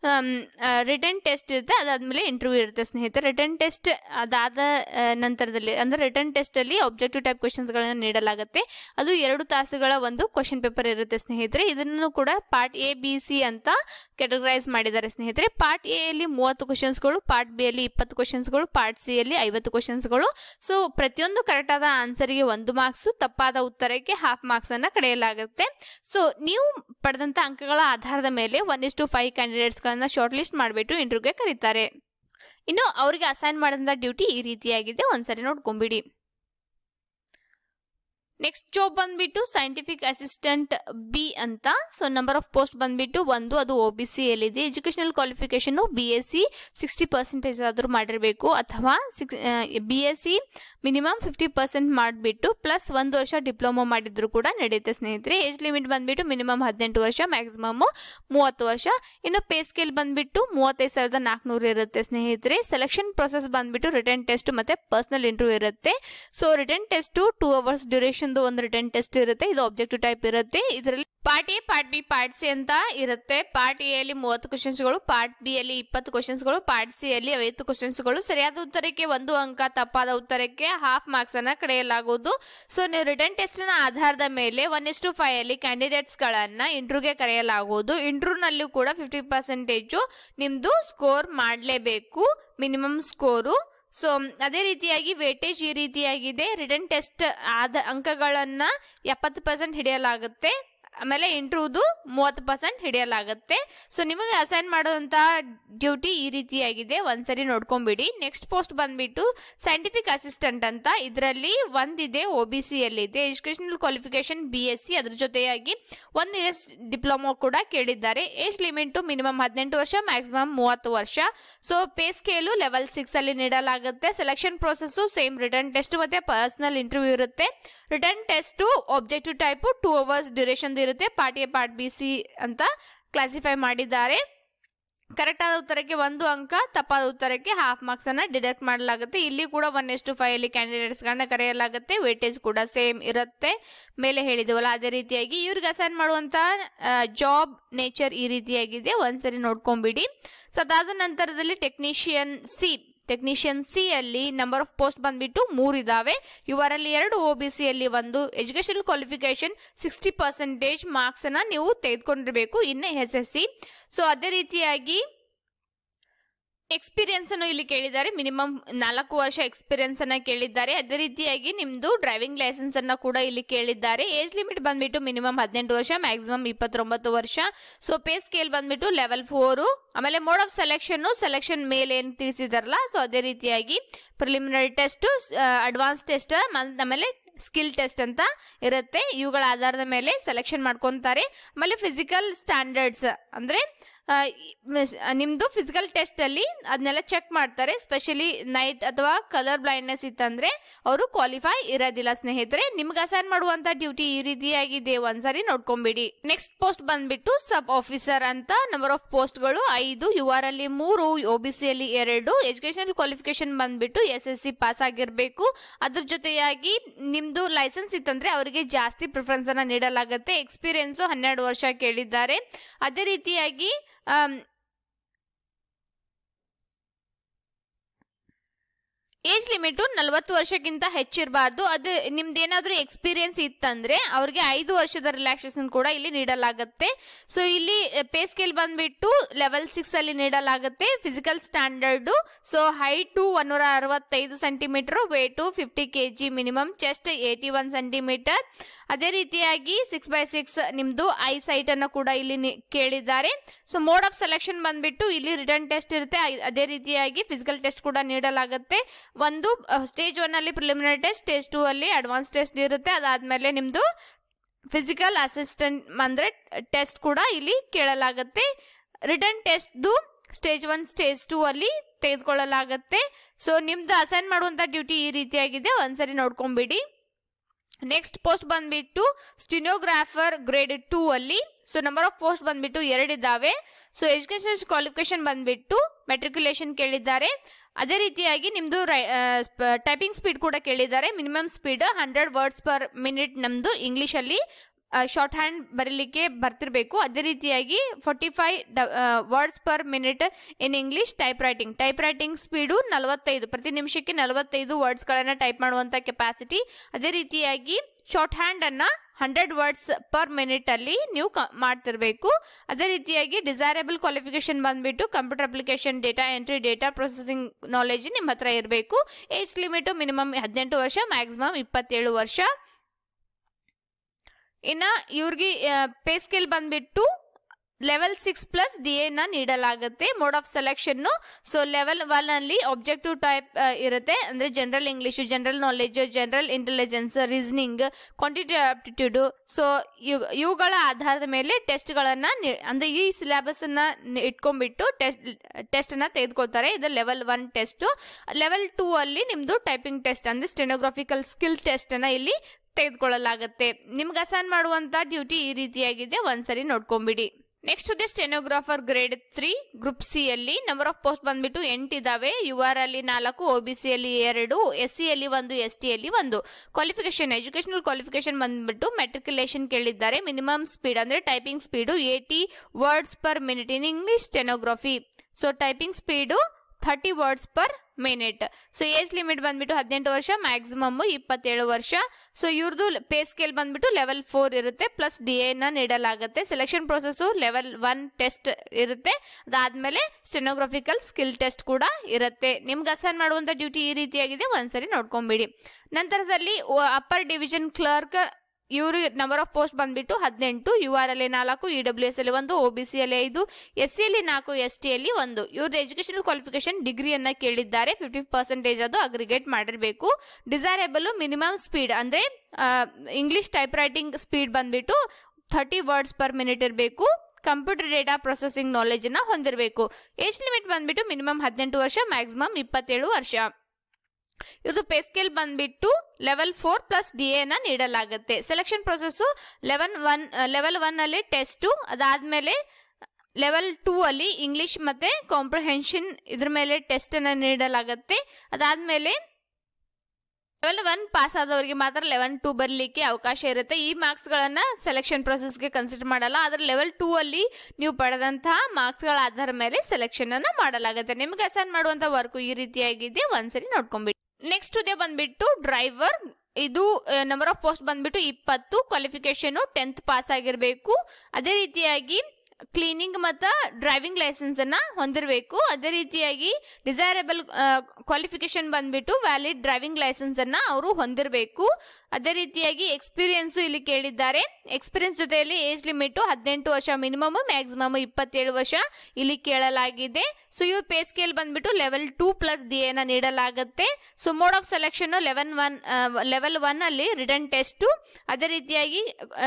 [SPEAKER 1] ರಿಟರ್ನ್ ಟೆಸ್ಟ್ ಇರುತ್ತೆ ಅದಾದ್ಮೇಲೆ ಇಂಟರ್ವ್ಯೂ ಇರುತ್ತೆ ಸ್ನೇಹಿತರೆ ರಿಟರ್ನ್ ಟೆಸ್ಟ್ ಅದಾದ ಆ, ನಂತರದಲ್ಲಿ ಅಂದ್ರೆ ರಿಟರ್ನ್ ಟೆಸ್ಟ್ ಅಲ್ಲಿ ಆಬ್ಜೆಕ್ಟಿವ್ ಟೈಪ್ ಕ್ವಶನ್ಸ್ ಗಳನ್ನ ನೀಡಲಾಗುತ್ತೆ ಅದು ಎರಡು ತಾಸುಗಳ ಒಂದು ಕ್ವಶನ್ ಪೇಪರ್ ಇರುತ್ತೆ ಸ್ನೇಹಿತರೆ ಇದನ್ನು ಕೂಡ ಪಾರ್ಟ್ ಎ ಬಿ ಸಿ ಅಂತ ಕೆಟಗರೈಸ್ ಮಾಡಿದ್ದಾರೆ ಸ್ನೇಹಿತರೆ ಪಾರ್ಟ್ ಎ ಅಲ್ಲಿ ಮೂವತ್ತು ಕ್ವಶನ್ಸ್ಗಳು ಪಾರ್ಟ್ ಬಿ ಅಲ್ಲಿ ಇಪ್ಪತ್ತು ಕ್ವಶನ್ಸ್ಗಳು ಪಾರ್ಟ್ ಸಿ ಅಲ್ಲಿ ಐವತ್ತು ಕ್ವಶನ್ಸ್ಗಳು ಸೊ ಪ್ರತಿಯೊಂದು ಕರೆಕ್ಟ್ ಆದ ಆನ್ಸರ್ಗೆ ಒಂದು ಮಾರ್ಕ್ಸ್ ತಪ್ಪಾದ ಉತ್ತರಕ್ಕೆ ಹಾಫ್ ಮಾರ್ಕ್ಸ್ ಅನ್ನ ಕಳೆಯಲಾಗುತ್ತೆ ಸೊ ನೀವು ಪಡೆದಂತ ಅಂಕಗಳ ಆಧಾರದ ಮೇಲೆ ಒನ್ ಇಸ್ ಟು ಫೈವ್ ಕ್ಯಾಂಡಿಡೇಟ್ಸ್ಗಳನ್ನ ಶಾರ್ಟ್ ಲಿಸ್ಟ್ ಮಾಡಿಬಿಟ್ಟು ಇಂಟರ್ವ್ಯೂಗೆ ಕರೀತಾರೆ ಇನ್ನು ಅವರಿಗೆ ಅಸೈನ್ ಮಾಡಿದಂಥ ಡ್ಯೂಟಿ ಈ ರೀತಿಯಾಗಿದೆ ಒಂದ್ಸರಿ ನೋಡ್ಕೊಂಬಿಡಿ ನೆಕ್ಸ್ಟ್ ಜಾಬ್ ಬಂದ್ಬಿಟ್ಟು ಸೈಂಟಿಫಿಕ್ ಅಸಿಸ್ಟೆಂಟ್ ಬಿ ಅಂತ ಸೊ ನಂಬರ್ ಆಫ್ ಪೋಸ್ಟ್ ಬಂದ್ಬಿಟ್ಟು ಒಂದು ಅದು ಒ ಬಿ ಸಿ ಎಲ್ಲಿದೆ educational qualification B S C sixty percentage ಆದರೂ ಮಾಡಿರಬೇಕು ಅಥವಾ six B S C minimum fifty percent ಮಾಡಿಬಿಟ್ಟು ಪ್ಲಸ್ ಒಂದು ವರ್ಷ ಡಿಪ್ಲೊಮಾ ಮಾಡಿದ್ರು ಕೂಡ ನಡೆಯುತ್ತೆ ಸ್ನೇಹಿತರೆ ಏಜ್ ಲಿಮಿಟ್ ಬಂದ್ಬಿಟ್ಟು ಮಿನಿಮಮ್ ಹದಿನೆಂಟು ವರ್ಷ ಮ್ಯಾಕ್ಸಿಮಮ್ ಮೂವತ್ತು ವರ್ಷ ಇನ್ನು ಪೇ ಸ್ಕೇಲ್ ಬಂದ್ಬಿಟ್ಟು ಮೂವತ್ತೈದು ಸಾವಿರದ ನಾಲ್ಕುನೂರು ಇರುತ್ತೆ ಸ್ನೇಹಿತರೆ ಸೆಲೆಕ್ಷನ್ ಪ್ರೊಸೆಸ್ ಬಂದ್ಬಿಟ್ಟು ರಿಟರ್ನ್ ಟೆಸ್ಟ್ ಮತ್ತೆ ಪರ್ಸನಲ್ ಇಂಟರ್ವ್ಯೂ ಇರುತ್ತೆ so written test two hours duration ಒಂದು ರಿಟರ್ನ್ ಟೆಸ್ಟ್ ಇರುತ್ತೆ ಇದು ಆಬ್ಜೆಕ್ಟಿವ್ ಟೈಪ್ ಇರುತ್ತೆ ಇದರಲ್ಲಿ part A part B part C ಅಂತ ಇರುತ್ತೆ ಪಾರ್ಟ್ ಎ ಅಲ್ಲಿ ಮೂವತ್ತು ಕ್ವಶನ್ಸ್ಗಳು ಪಾರ್ಟ್ ಬಿ ಅಲ್ಲಿ ಇಪ್ಪತ್ತು ಕ್ವಶನ್ಸ್ಗಳು ಪಾರ್ಟ್ ಸಿ ಅಲ್ಲಿ ಐವತ್ತು ಕ್ವಶನ್ಸ್ಗಳು ಸರಿಯಾದ ಉತ್ತರಕ್ಕೆ ಒಂದು ಅಂಕ ತಪ್ಪಾದ ಉತ್ತರಕ್ಕೆ ಹಾಫ್ ಮಾರ್ಕ್ಸ್ ಅನ್ನ ಕಳೆಯಲಾಗುವುದು ಸೊ ನೀವು ರಿಟರ್ನ್ ಟೆಸ್ಟ್ ನ ಆಧಾರದ ಮೇಲೆ ಒನ್ ಇಸ್ ಟು ಫೈವ್ ಅಲ್ಲಿ ಕ್ಯಾಂಡಿಡೇಟ್ಸ್ ಗಳನ್ನ ಇಂಟರ್ವ್ಯೂಗೆ ಕರೆಯಲಾಗುವುದು ಇಂಟರ್ವ್ಯೂ ನಲ್ಲೂ ಕೂಡ ಫಿಫ್ಟಿ ಪರ್ಸೆಂಟೇಜು ನಿಮ್ದು ಸ್ಕೋರ್ ಮಾಡಲೇಬೇಕು ಮಿನಿಮಮ್ ಸ್ಕೋರು ಸೊ ಅದೇ ರೀತಿಯಾಗಿ ವೇಟೇಜ್ ಈ ರೀತಿಯಾಗಿದೆ ರಿಟರ್ನ್ ಟೆಸ್ಟ್ ಆದ ಅಂಕಗಳನ್ನ ಎಪ್ಪತ್ತು ಪರ್ಸೆಂಟ್ ಹಿಡಿಯಲಾಗುತ್ತೆ ಆಮೇಲೆ ಇಂಟ್ರೂದು ಮೂವತ್ತು ಪರ್ಸೆಂಟ್ ಹಿಡಿಯಲಾಗುತ್ತೆ ಸೊ ನಿಮಗೆ ಅಸೈನ್ ಮಾಡುವಂಥ ಡ್ಯೂಟಿ ಈ ರೀತಿಯಾಗಿದೆ ಒಂದ್ಸರಿ ನೋಡ್ಕೊಂಬಿಡಿ ನೆಕ್ಸ್ಟ್ ಪೋಸ್ಟ್ ಬಂದ್ಬಿಟ್ಟು ಸೈಂಟಿಫಿಕ್ ಅಸಿಸ್ಟೆಂಟ್ ಅಂತ ಇದರಲ್ಲಿ ಒಂದಿದೆ ಒ ಬಿ ಸಿ ಇದೆ educational qualification B S C ಅದ್ರ ಜೊತೆಯಾಗಿ ಒಂದು ಇಯರ್ಸ್ ಡಿಪ್ಲೊಮಾ ಕೂಡ ಕೇಳಿದ್ದಾರೆ ಏಜ್ ಲಿಮಿಟು ಮಿನಿಮಮ್ ಹದಿನೆಂಟು ವರ್ಷ ಮ್ಯಾಕ್ಸಿಮಮ್ ಮೂವತ್ತು ವರ್ಷ so pay scale level six ಅಲ್ಲಿ ನೀಡಲಾಗುತ್ತೆ selection process same written test ಮತ್ತೆ ಪರ್ಸನಲ್ ಇಂಟರ್ವ್ಯೂ ಇರುತ್ತೆ written test objective type two hours duration ಇರುತ್ತೆ part A part B C ಅಂತ ಕ್ಲಾಸಿಫೈ ಮಾಡಿದ್ದಾರೆ ಕರೆಕ್ಟ್ ಆದ ಉತ್ತರಕ್ಕೆ ಒಂದು ಅಂಕ ತಪ್ಪಾದ ಉತ್ತರಕ್ಕೆ ಹಾಫ್ ಮಾರ್ಕ್ಸ್ ಅನ್ನ ಡಿಡಕ್ಟ್ ಮಾಡಲಾಗುತ್ತೆ ಇಲ್ಲಿ ಕೂಡ ಒನ್ ಎಷ್ಟು ಫೈವ್ ಅಲ್ಲಿ ಕ್ಯಾಂಡಿಡೇಟ್ಸ್ ಗಳನ್ನ ಕರೆಯಲಾಗುತ್ತೆ ವೇಟೇಜ್ ಕೂಡ ಸೇಮ್ ಇರುತ್ತೆ ಮೇಲೆ ಹೇಳಿದವಲ್ಲ ಅದೇ ರೀತಿಯಾಗಿ ಇವ್ರಿಗೆ ಅಸೈನ್ ಮಾಡುವಂತ ಜಾಬ್ ನೇಚರ್ ಈ ರೀತಿಯಾಗಿದೆ ಒಂದ್ಸರಿ ನೋಡ್ಕೊಂಬಿಡಿ ಸೊ ಅದಾದ ನಂತರದಲ್ಲಿ ಟೆಕ್ನಿಷಿಯನ್ ಸಿ ಟೆಕ್ನಿಷಿಯನ್ ಸಿ ಅಲ್ಲಿ ನಂಬರ್ ಆಫ್ ಪೋಸ್ಟ್ ಬಂದ್ಬಿಟ್ಟು ಮೂರು ಇದಾವೆ ಇವರಲ್ಲಿ ಎರಡು ಒ ಬಿ ಸಿ ಅಲ್ಲಿ ಒಂದು educational qualification sixty percentage marks ಅನ್ನ ನೀವು ತೆಗೆದುಕೊಂಡಿರಬೇಕು ಇನ್ನು ಎಸ್ ಎಸ್ ಸಿ ಸೊ ಅದೇ ರೀತಿಯಾಗಿ ಎಕ್ಸ್ಪೀರಿಯನ್ಸ್ ಅನ್ನು ಇಲ್ಲಿ ಕೇಳಿದ್ದಾರೆ ಮಿನಿಮಮ್ ನಾಲ್ಕು ವರ್ಷ ಎಕ್ಸ್ಪೀರಿಯನ್ಸ್ ಅನ್ನ ಕೇಳಿದ್ದಾರೆ ಅದೇ ರೀತಿಯಾಗಿ ನಿಮ್ದು ಡ್ರೈವಿಂಗ್ ಲೈಸೆನ್ಸ್ ಅನ್ನ ಕೂಡ ಇಲ್ಲಿ ಕೇಳಿದ್ದಾರೆ ಏಜ್ ಲಿಮಿಟ್ ಬಂದ್ಬಿಟ್ಟು ಮಿನಿಮಮ್ ಹದಿನೆಂಟು ವರ್ಷ ಮ್ಯಾಕ್ಸಿಮಮ್ ಇಪ್ಪತ್ತೊಂಬತ್ತು ವರ್ಷ ಸೊ ಪೇ ಸ್ಕೇಲ್ ಬಂದ್ಬಿಟ್ಟು ಲೆವೆಲ್ ಫೋರು ಆಮೇಲೆ ಮೋಡ್ ಆಫ್ ಸೆಲೆಕ್ಷನ್ ಸೆಲೆಕ್ಷನ್ ಮೇಲೆ ಏನು ತಿಳಿಸಿದಾರಲ್ಲ ಸೊ ಅದೇ ರೀತಿಯಾಗಿ ಪ್ರಿಲಿಮಿನರಿ ಟೆಸ್ಟ್ ಅಡ್ವಾನ್ಸ್ ಟೆಸ್ಟ್ ಆಮೇಲೆ ಸ್ಕಿಲ್ ಟೆಸ್ಟ್ ಅಂತ ಇರುತ್ತೆ ಇವುಗಳ ಆಧಾರದ ಮೇಲೆ ಸೆಲೆಕ್ಷನ್ ಮಾಡ್ಕೊತಾರೆ ಆಮೇಲೆ ಫಿಸಿಕಲ್ ಸ್ಟ್ಯಾಂಡರ್ಡ್ಸ್ ಅಂದ್ರೆ ಆ, ಈ- ಮಿಸ್- ಆ, ನಿಮ್ದು ಫಿಸಿಕಲ್ ಟೆಸ್ಟ್ ಅಲ್ಲಿ ಅದನ್ನೆಲ್ಲ ಚೆಕ್ ಮಾಡ್ತಾರೆ ಸ್ಪೆಷಲಿ ನೈಟ್ ಅಥವಾ ಕಲರ್ ಬ್ಲೈಂಡ್ನೆಸ್ ಇತ್ತಂದ್ರೆ ಅವರು ಕ್ವಾಲಿಫೈ ಇರೋದಿಲ್ಲ ಸ್ನೇಹಿತರೆ ನಿಮ್ಗೆ ಅಸೈನ್ ಮಾಡುವಂತ ಡ್ಯೂಟಿ ಈ ರೀತಿಯಾಗಿದೆ ಒಂದ್ಸರಿ ನೋಡ್ಕೊಂಬಿಡಿ ನೆಕ್ಸ್ಟ್ ಪೋಸ್ಟ್ ಬಂದ್ಬಿಟ್ಟು ಸಬ್ ಆಫೀಸರ್ ಅಂತ ನಂಬರ್ ಆಫ್ ಪೋಸ್ಟ್ಗಳು ಐದು ಯು ಆರ್ ಅಲ್ಲಿ ಮೂರು ಒ ಬಿ ಸಿ ಅಲ್ಲಿ ಎರಡು ಎಜುಕೇಶನಲ್ ಕ್ವಾಲಿಫಿಕೇಶನ್ ಬಂದ್ಬಿಟ್ಟು ಎಸ್ ಎಸ್ ಸಿ ಪಾಸ್ ಆಗಿರ್ಬೇಕು ಅದ್ರ ಜೊತೆಯಾಗಿ ನಿಮ್ದು ಲೈಸೆನ್ಸ್ ಇತ್ತಂದ್ರೆ ಅವರಿಗೆ ಜಾಸ್ತಿ ಪ್ರಿಫರೆನ್ಸ್ ಅನ್ನ ನೀಡಲಾಗುತ್ತೆ ಎಕ್ಸ್ಪೀರಿಯನ್ಸ್ ಹನ್ನೆರಡು ವರ್ಷ ಕೇಳಿದ್ದಾರೆ ಅದೇ ರೀತಿಯಾಗಿ ಆಮ್, ಏಜ್ ಲಿಮಿಟು ನಲವತ್ತು ವರ್ಷಕ್ಕಿಂತ ಹೆಚ್ಚಿರಬಾರ್ದು ಅದು ನಿಮ್ದು ಏನಾದರೂ ಎಕ್ಸ್ಪೀರಿಯನ್ಸ್ ಇತ್ತಂದ್ರೆ ಅವ್ರಿಗೆ ಐದು ವರ್ಷದ ರಿಲ್ಯಾಕ್ಸೇಷನ್ ಕೂಡ ಇಲ್ಲಿ ನೀಡಲಾಗುತ್ತೆ ಸೊ ಇಲ್ಲಿ ಪೇ ಸ್ಕೇಲ್ ಬಂದ್ಬಿಟ್ಟು ಲೆವೆಲ್ ಸಿಕ್ಸ್ ಅಲ್ಲಿ ನೀಡಲಾಗುತ್ತೆ ಫಿಸಿಕಲ್ ಸ್ಟ್ಯಾಂಡರ್ಡು ಸೊ ಹೈಟು ಒನ್ನೂರ ಅರವತ್ತೈದು centimetre weight fifty K G minimum chest eighty one centimetre ಅದೇ ರೀತಿಯಾಗಿ ಸಿಕ್ಸ್ ಬೈ ಸಿಕ್ಸ್ ನಿಮ್ದು ಐ ಸೈಟ್ ಅನ್ನು ಕೂಡ ಇಲ್ಲಿ ನಿ- ಕೇಳಿದ್ದಾರೆ ಸೊ ಮೋಡ್ ಆಫ್ ಸೆಲೆಕ್ಷನ್ ಬಂದ್ಬಿಟ್ಟು ಇಲ್ಲಿ ರಿಟರ್ನ್ ಟೆಸ್ಟ್ ಇರುತ್ತೆ ಐ- ಅದೇ ರೀತಿಯಾಗಿ ಫಿಸಿಕಲ್ ಟೆಸ್ಟ್ ಕೂಡ ನೀಡಲಾಗುತ್ತೆ ಒಂದು ಸ್ಟೇಜ್ ಒನ್ ಅಲ್ಲಿ ಪ್ರಿಲಿಮಿನರಿ ಟೆಸ್ಟ್ ಸ್ಟೇಜ್ ಟೂ ಅಲ್ಲಿ ಅಡ್ವಾನ್ಸ್ ಟೆಸ್ಟ್ ಇರುತ್ತೆ ಅದಾದ್ಮೇಲೆ ನಿಮ್ದು ಫಿಸಿಕಲ್ ಅಸಿಸ್ಟೆಂಟ್ ಅಂದ್ರೆ ಟೆಸ್ಟ್ ಕೂಡ ಇಲ್ಲಿ ಕೇಳಲಾಗುತ್ತೆ ರಿಟರ್ನ್ ಟೆಸ್ಟ್ದು ಸ್ಟೇಜ್ ಒನ್ ಸ್ಟೇಜ್ ಟೂ ಅಲ್ಲಿ ತೆಗೆದುಕೊಳ್ಳಲಾಗುತ್ತೆ ಸೊ ನಿಮ್ದು ಅಸೈನ್ ಮಾಡುವಂತ ಡ್ಯೂಟಿ ಈ ರೀತಿಯಾಗಿದೆ ಒಂದ್ಸರಿ ನೋಡ್ಕೊಂಬಿಡಿ ನೆಕ್ಸ್ಟ್ ಪೋಸ್ಟ್ ಬಂದ್ಬಿಟ್ಟು ಸ್ಟಿನೋಗ್ರಾಫರ್ ಗ್ರೇಡ್ ಟೂ ಅಲ್ಲಿ ಸೊ ನಂಬರ್ ಆಫ್ ಪೋಸ್ಟ್ ಬಂದ್ಬಿಟ್ಟು ಎರಡಿದ್ದಾವೆ ಸೊ ಎಜುಕೇಶನ್ ಕ್ವಾಲಿಫಿಕೇಶನ್ ಬಂದ್ಬಿಟ್ಟು ಮೆಟ್ರಿಕ್ಯುಲೇಷನ್ ಕೇಳಿದ್ದಾರೆ ಅದೇ ರೀತಿಯಾಗಿ ನಿಮ್ದು ಟೈಪಿಂಗ್ ಸ್ಪೀಡ್ ಕೂಡ ಕೇಳಿದ್ದಾರೆ minimum speed hundred words per minute ನಮ್ದು ಇಂಗ್ಲಿಷಲ್ಲಿ ಶಾರ್ಟ್ ಹ್ಯಾಂಡ್ ಬರೀಲಿಕ್ಕೆ ಬರ್ತಿರ್ಬೇಕು ಅದೇ ರೀತಿಯಾಗಿ forty five words per minute in English typewriting typewriting speed ನಲವತ್ತೈದು ಪ್ರತಿ ನಿಮಿಷಕ್ಕೆ ನಲವತ್ತೈದು ವರ್ಡ್ಸ್ಗಳನ್ನು ಟೈಪ್ ಮಾಡುವಂಥ ಕೆಪಾಸಿಟಿ ಅದೇ ರೀತಿಯಾಗಿ ಶಾರ್ಟ್ ಹ್ಯಾಂಡ್ ಅನ್ನ ಹಂಡ್ರೆಡ್ ವರ್ಡ್ಸ್ ಪರ್ ಮಿನಿಟ್ ಅಲ್ಲಿ ನೀವು ಕ- ಮಾಡ್ತಿರ್ಬೇಕು ಅದೇ ರೀತಿಯಾಗಿ ಡಿಸೈರಬಲ್ ಕ್ವಾಲಿಫಿಕೇಶನ್ ಬಂದ್ಬಿಟ್ಟು computer application data entry data processing knowledge ನಿಮ್ಮ ಹತ್ರ ಇರಬೇಕು ಏಜ್ ಲಿಮಿಟ್ ಮಿನಿಮಮ್ ಹದಿನೆಂಟು ವರ್ಷ ಮ್ಯಾಕ್ಸಿಮಮ್ ಇಪ್ಪತ್ತೇಳು ವರ್ಷ ಇನ್ನ ಇವ್ರಿಗೆ ಪೇ ಸ್ಕೇಲ್ ಬಂದ್ಬಿಟ್ಟು level six plus D A ನೀಡಲಾಗುತ್ತೆ mode of selection so level one ಅಲ್ಲಿ ಆಬ್ಜೆಕ್ಟಿವ್ ಟೈಪ್ ಇರುತ್ತೆ ಅಂದ್ರೆ general English general knowledge general intelligence reasoning quantity aptitude so ಇವುಗಳ ಆಧಾರದ ಮೇಲೆ ಟೆಸ್ಟ್ಗಳನ್ನ ಅಂದ್ರೆ ಈ ಸಿಲೆಬಸ್ ಅನ್ನ ನಿ- ಇಟ್ಕೊಂಡ್ಬಿಟ್ಟು ಟೆಸ್ಟ್ ಟೆಸ್ಟ್ ಅನ್ನ ತೆಗೆದುಕೊಳ್ತಾರೆ ಇದು level one test level two ಅಲ್ಲಿ ನಿಮ್ದು ಟೈಪಿಂಗ್ ಟೆಸ್ಟ್ ಅಂದ್ರೆ ಸ್ಟೆನೋಗ್ರಾಫಿಕಲ್ ಸ್ಕಿಲ್ ಟೆಸ್ಟ್ ಅನ್ನ ಇಲ್ಲಿ ತೆಗೆದುಕೊಳ್ಳಲಾಗುತ್ತೆ ನಿಮ್ಗೆ ಅಸೈನ್ ಮಾಡುವಂತ ಡ್ಯೂಟಿ ಈ ರೀತಿಯಾಗಿದೆ ಒಂದ್ಸರಿ ನೋಡ್ಕೊಂಬಿಡಿ ನೆಕ್ಸ್ಟ್ ಇದೆ stenographer grade three group C ಅಲ್ಲಿ ನಂಬರ್ ಆಫ್ ಪೋಸ್ಟ್ ಬಂದ್ಬಿಟ್ಟು ಎಂಟು ಇದಾವೆ ಯು ಆರ್ ಅಲ್ಲಿ ನಾಲ್ಕು ಒ ಬಿ ಸಿ ಅಲ್ಲಿ ಎರಡು ಎಸ್ ಸಿ ಅಲ್ಲಿ ಒಂದು ಎಸ್ ಟಿ ಅಲ್ಲಿ ಒಂದು ಕ್ವಾಲಿಫಿಕೇಶನ್ ಎಜುಕೇಶನಲ್ ಕ್ವಾಲಿಫಿಕೇಶನ್ ಬಂದ್ಬಿಟ್ಟು ಮೆಟ್ರಿಕ್ಯುಲೇಷನ್ ಕೇಳಿದ್ದಾರೆ ಮಿನಿಮಮ್ ಸ್ಪೀಡ್ ಅಂದ್ರೆ typing speed eighty words per minute in English stenography so typing speed thirty words per minute so age limit ಬಂದ್ಬಿಟ್ಟು ಹದಿನೆಂಟು ವರ್ಷ ಮ್ಯಾಕ್ಸಿಮಮ್ ಇಪ್ಪತ್ತೇಳು ವರ್ಷ ಸೊ ಇವ್ರದ್ದು ಪೇ ಸ್ಕೇಲ್ ಬಂದ್ಬಿಟ್ಟು ಲೆವೆಲ್ ಫೋರ್ ಇರುತ್ತೆ ಪ್ಲಸ್ ಡಿ ಎನ ನೀಡಲಾಗುತ್ತೆ selection process level one test ಇರುತ್ತೆ ಅದಾದ್ಮೇಲೆ ಸ್ಟೆನೋಗ್ರಫಿಕಲ್ ಸ್ಕಿಲ್ ಟೆಸ್ಟ್ ಕೂಡ ಇರುತ್ತೆ ನಿಮ್ಗೆ ಅಸೈನ್ ಮಾಡುವಂತ ಡ್ಯೂಟಿ ಈ ರೀತಿಯಾಗಿದೆ ಒಂದ್ಸರಿ ನೋಡ್ಕೊಂಬಿಡಿ ನಂತರದಲ್ಲಿ ಅಪ್ಪರ್ ಡಿವಿಷನ್ ಕ್ಲರ್ಕ್ ಇವರು ನಂಬರ್ ಆಫ್ ಪೋಸ್ಟ್ ಬಂದ್ಬಿಟ್ಟು ಹದಿನೆಂಟು ಯು ಆರ್ ಅಲ್ಲಿ ನಾಲ್ಕು ಇ ಡಬ್ಲ್ಯೂ ಎಸ್ ಅಲ್ಲಿ ಒಂದು ಒ ಬಿ ಸಿ ಅಲ್ಲಿ ಐದು ಎಸ್ ಸಿ ಅಲ್ಲಿ ನಾಲ್ಕು ಎಸ್ ಟಿ ಅಲ್ಲಿ ಒಂದು ಇವ್ರದ್ದು ಎಜುಕೇಶನಲ್ ಕ್ವಾಲಿಫಿಕೇಶನ್ ಡಿಗ್ರಿಯನ್ನ ಕೇಳಿದ್ದಾರೆ ಫಿಫ್ಟಿ ಪರ್ಸೆಂಟೇಜ್ ಅದು ಅಗ್ರಿಗೇಟ್ ಮಾಡಿರಬೇಕು ಡಿಸೈರೇಬಲ್ ಮಿನಿಮಮ್ ಸ್ಪೀಡ್ ಅಂದ್ರೆ ಇಂಗ್ಲಿಷ್ ಟೈಪ್ ರೈಟಿಂಗ್ ಸ್ಪೀಡ್ ಬಂದ್ಬಿಟ್ಟು ಥರ್ಟಿ ವರ್ಡ್ಸ್ ಪರ್ ಮಿನಿಟ್ ಇರಬೇಕು ಕಂಪ್ಯೂಟರ್ ಡೇಟಾ ಪ್ರೊಸೆಸಿಂಗ್ ನಾಲೆಜ್ ಅನ್ನ ಹೊಂದಿರಬೇಕು ಏಜ್ ಲಿಮಿಟ್ ಬಂದ್ಬಿಟ್ಟು ಮಿನಿಮಮ್ ಹದಿನೆಂಟು ವರ್ಷ ಮ್ಯಾಕ್ಸಿಮಮ್ ಇಪ್ಪತ್ತೇಳು ವರ್ಷ ಇದು ಪೇ ಸ್ಕೇಲ್ ಬಂದ್ಬಿಟ್ಟು level four plus D A ನೀಡಲಾಗುತ್ತೆ selection process level one level one ಅಲ್ಲಿ ಟೆಸ್ಟು ಅದಾದ್ಮೇಲೆ ಲೆವೆಲ್ ಟೂ ಅಲ್ಲಿ ಇಂಗ್ಲಿಷ್ ಮತ್ತೆ ಕಾಂಪ್ರಹೆನ್ಷನ್ ಇದ್ರ ಮೇಲೆ ಟೆಸ್ಟ್ ಅನ್ನ ನೀಡಲಾಗುತ್ತೆ ಅದಾದ್ಮೇಲೆ ಲೆವೆಲ್ ಒನ್ ಪಾಸ್ ಆದವರಿಗೆ ಮಾತ್ರ ಲೆವೆನ್ ಟೂ ಬರಲಿಕ್ಕೆ ಅವಕಾಶ ಇರುತ್ತೆ ಈ ಮಾರ್ಕ್ಸ್ ಗಳನ್ನ ಸೆಲೆಕ್ಷನ್ ಪ್ರೊಸೆಸ್ಗೆ ಕನ್ಸಿಡರ್ ಮಾಡಲ್ಲ ಆದ್ರೆ ಲೆವೆಲ್ ಟೂ ಅಲ್ಲಿ ನೀವು ಪಡೆದಂತಹ ಮಾರ್ಕ್ಸ್ ಗಳ ಆಧಾರದ ಮೇಲೆ ಸೆಲೆಕ್ಷನ್ ಅನ್ನ ಮಾಡಲಾಗುತ್ತೆ ನಿಮ್ಗೆ ಅಸೈನ್ ಮಾಡುವಂತ ವರ್ಕ್ ಈ ರೀತಿಯಾಗಿದೆ ಒಂದ್ಸರಿ ನೋಡ್ಕೊಂಡ್ಬಿಟ್ಟು ನೆಕ್ಸ್ಟ್ ಇದೆ ಬಂದ್ಬಿಟ್ಟು ಡ್ರೈವರ್ ಇದು ನಂಬರ್ ಆಫ್ ಪೋಸ್ಟ್ ಬಂದ್ಬಿಟ್ಟು ಇಪ್ಪತ್ತು ಕ್ವಾಲಿಫಿಕೇಶನ್ ಟೆಂತ್ ಪಾಸ್ ಆಗಿರಬೇಕು ಅದೇ ರೀತಿಯಾಗಿ ಕ್ಲೀನಿಂಗ್ ಮತ್ತು ಡ್ರೈವಿಂಗ್ ಲೈಸೆನ್ಸ್ ಅನ್ನ ಹೊಂದಿರಬೇಕು ಅದೇ ರೀತಿಯಾಗಿ ಡಿಸೈರಬಲ್ ಕ್ವಾಲಿಫಿಕೇಶನ್ ಬಂದ್ಬಿಟ್ಟು ವ್ಯಾಲಿಡ್ ಡ್ರೈವಿಂಗ್ ಲೈಸೆನ್ಸ್ ಅನ್ನ ಅವರು ಹೊಂದಿರಬೇಕು ಅದೇ ರೀತಿಯಾಗಿ ಎಕ್ಸ್ಪೀರಿಯನ್ಸ್ ಇಲ್ಲಿ ಕೇಳಿದ್ದಾರೆ ಎಕ್ಸ್ಪೀರಿಯನ್ಸ್ ಜೊತೆಯಲ್ಲಿ ಏಜ್ ಲಿಮಿಟ್ ಹದಿನೆಂಟು ವರ್ಷ ಮಿನಿಮಮ್ ಮ್ಯಾಕ್ಸಿಮಮ್ ಇಪ್ಪತ್ತೇಳು ವರ್ಷ ಇಲ್ಲಿ ಕೇಳಲಾಗಿದೆ ಸೊ ಇವ್ರ ಪೇ ಸ್ಕೇಲ್ ಬಂದ್ಬಿಟ್ಟು level two plus D A ನೀಡಲಾಗುತ್ತೆ so mode of selection level one level one ಅಲ್ಲಿ ರಿಟರ್ನ್ ಟೆಸ್ಟು ಅದೇ ರೀತಿಯಾಗಿ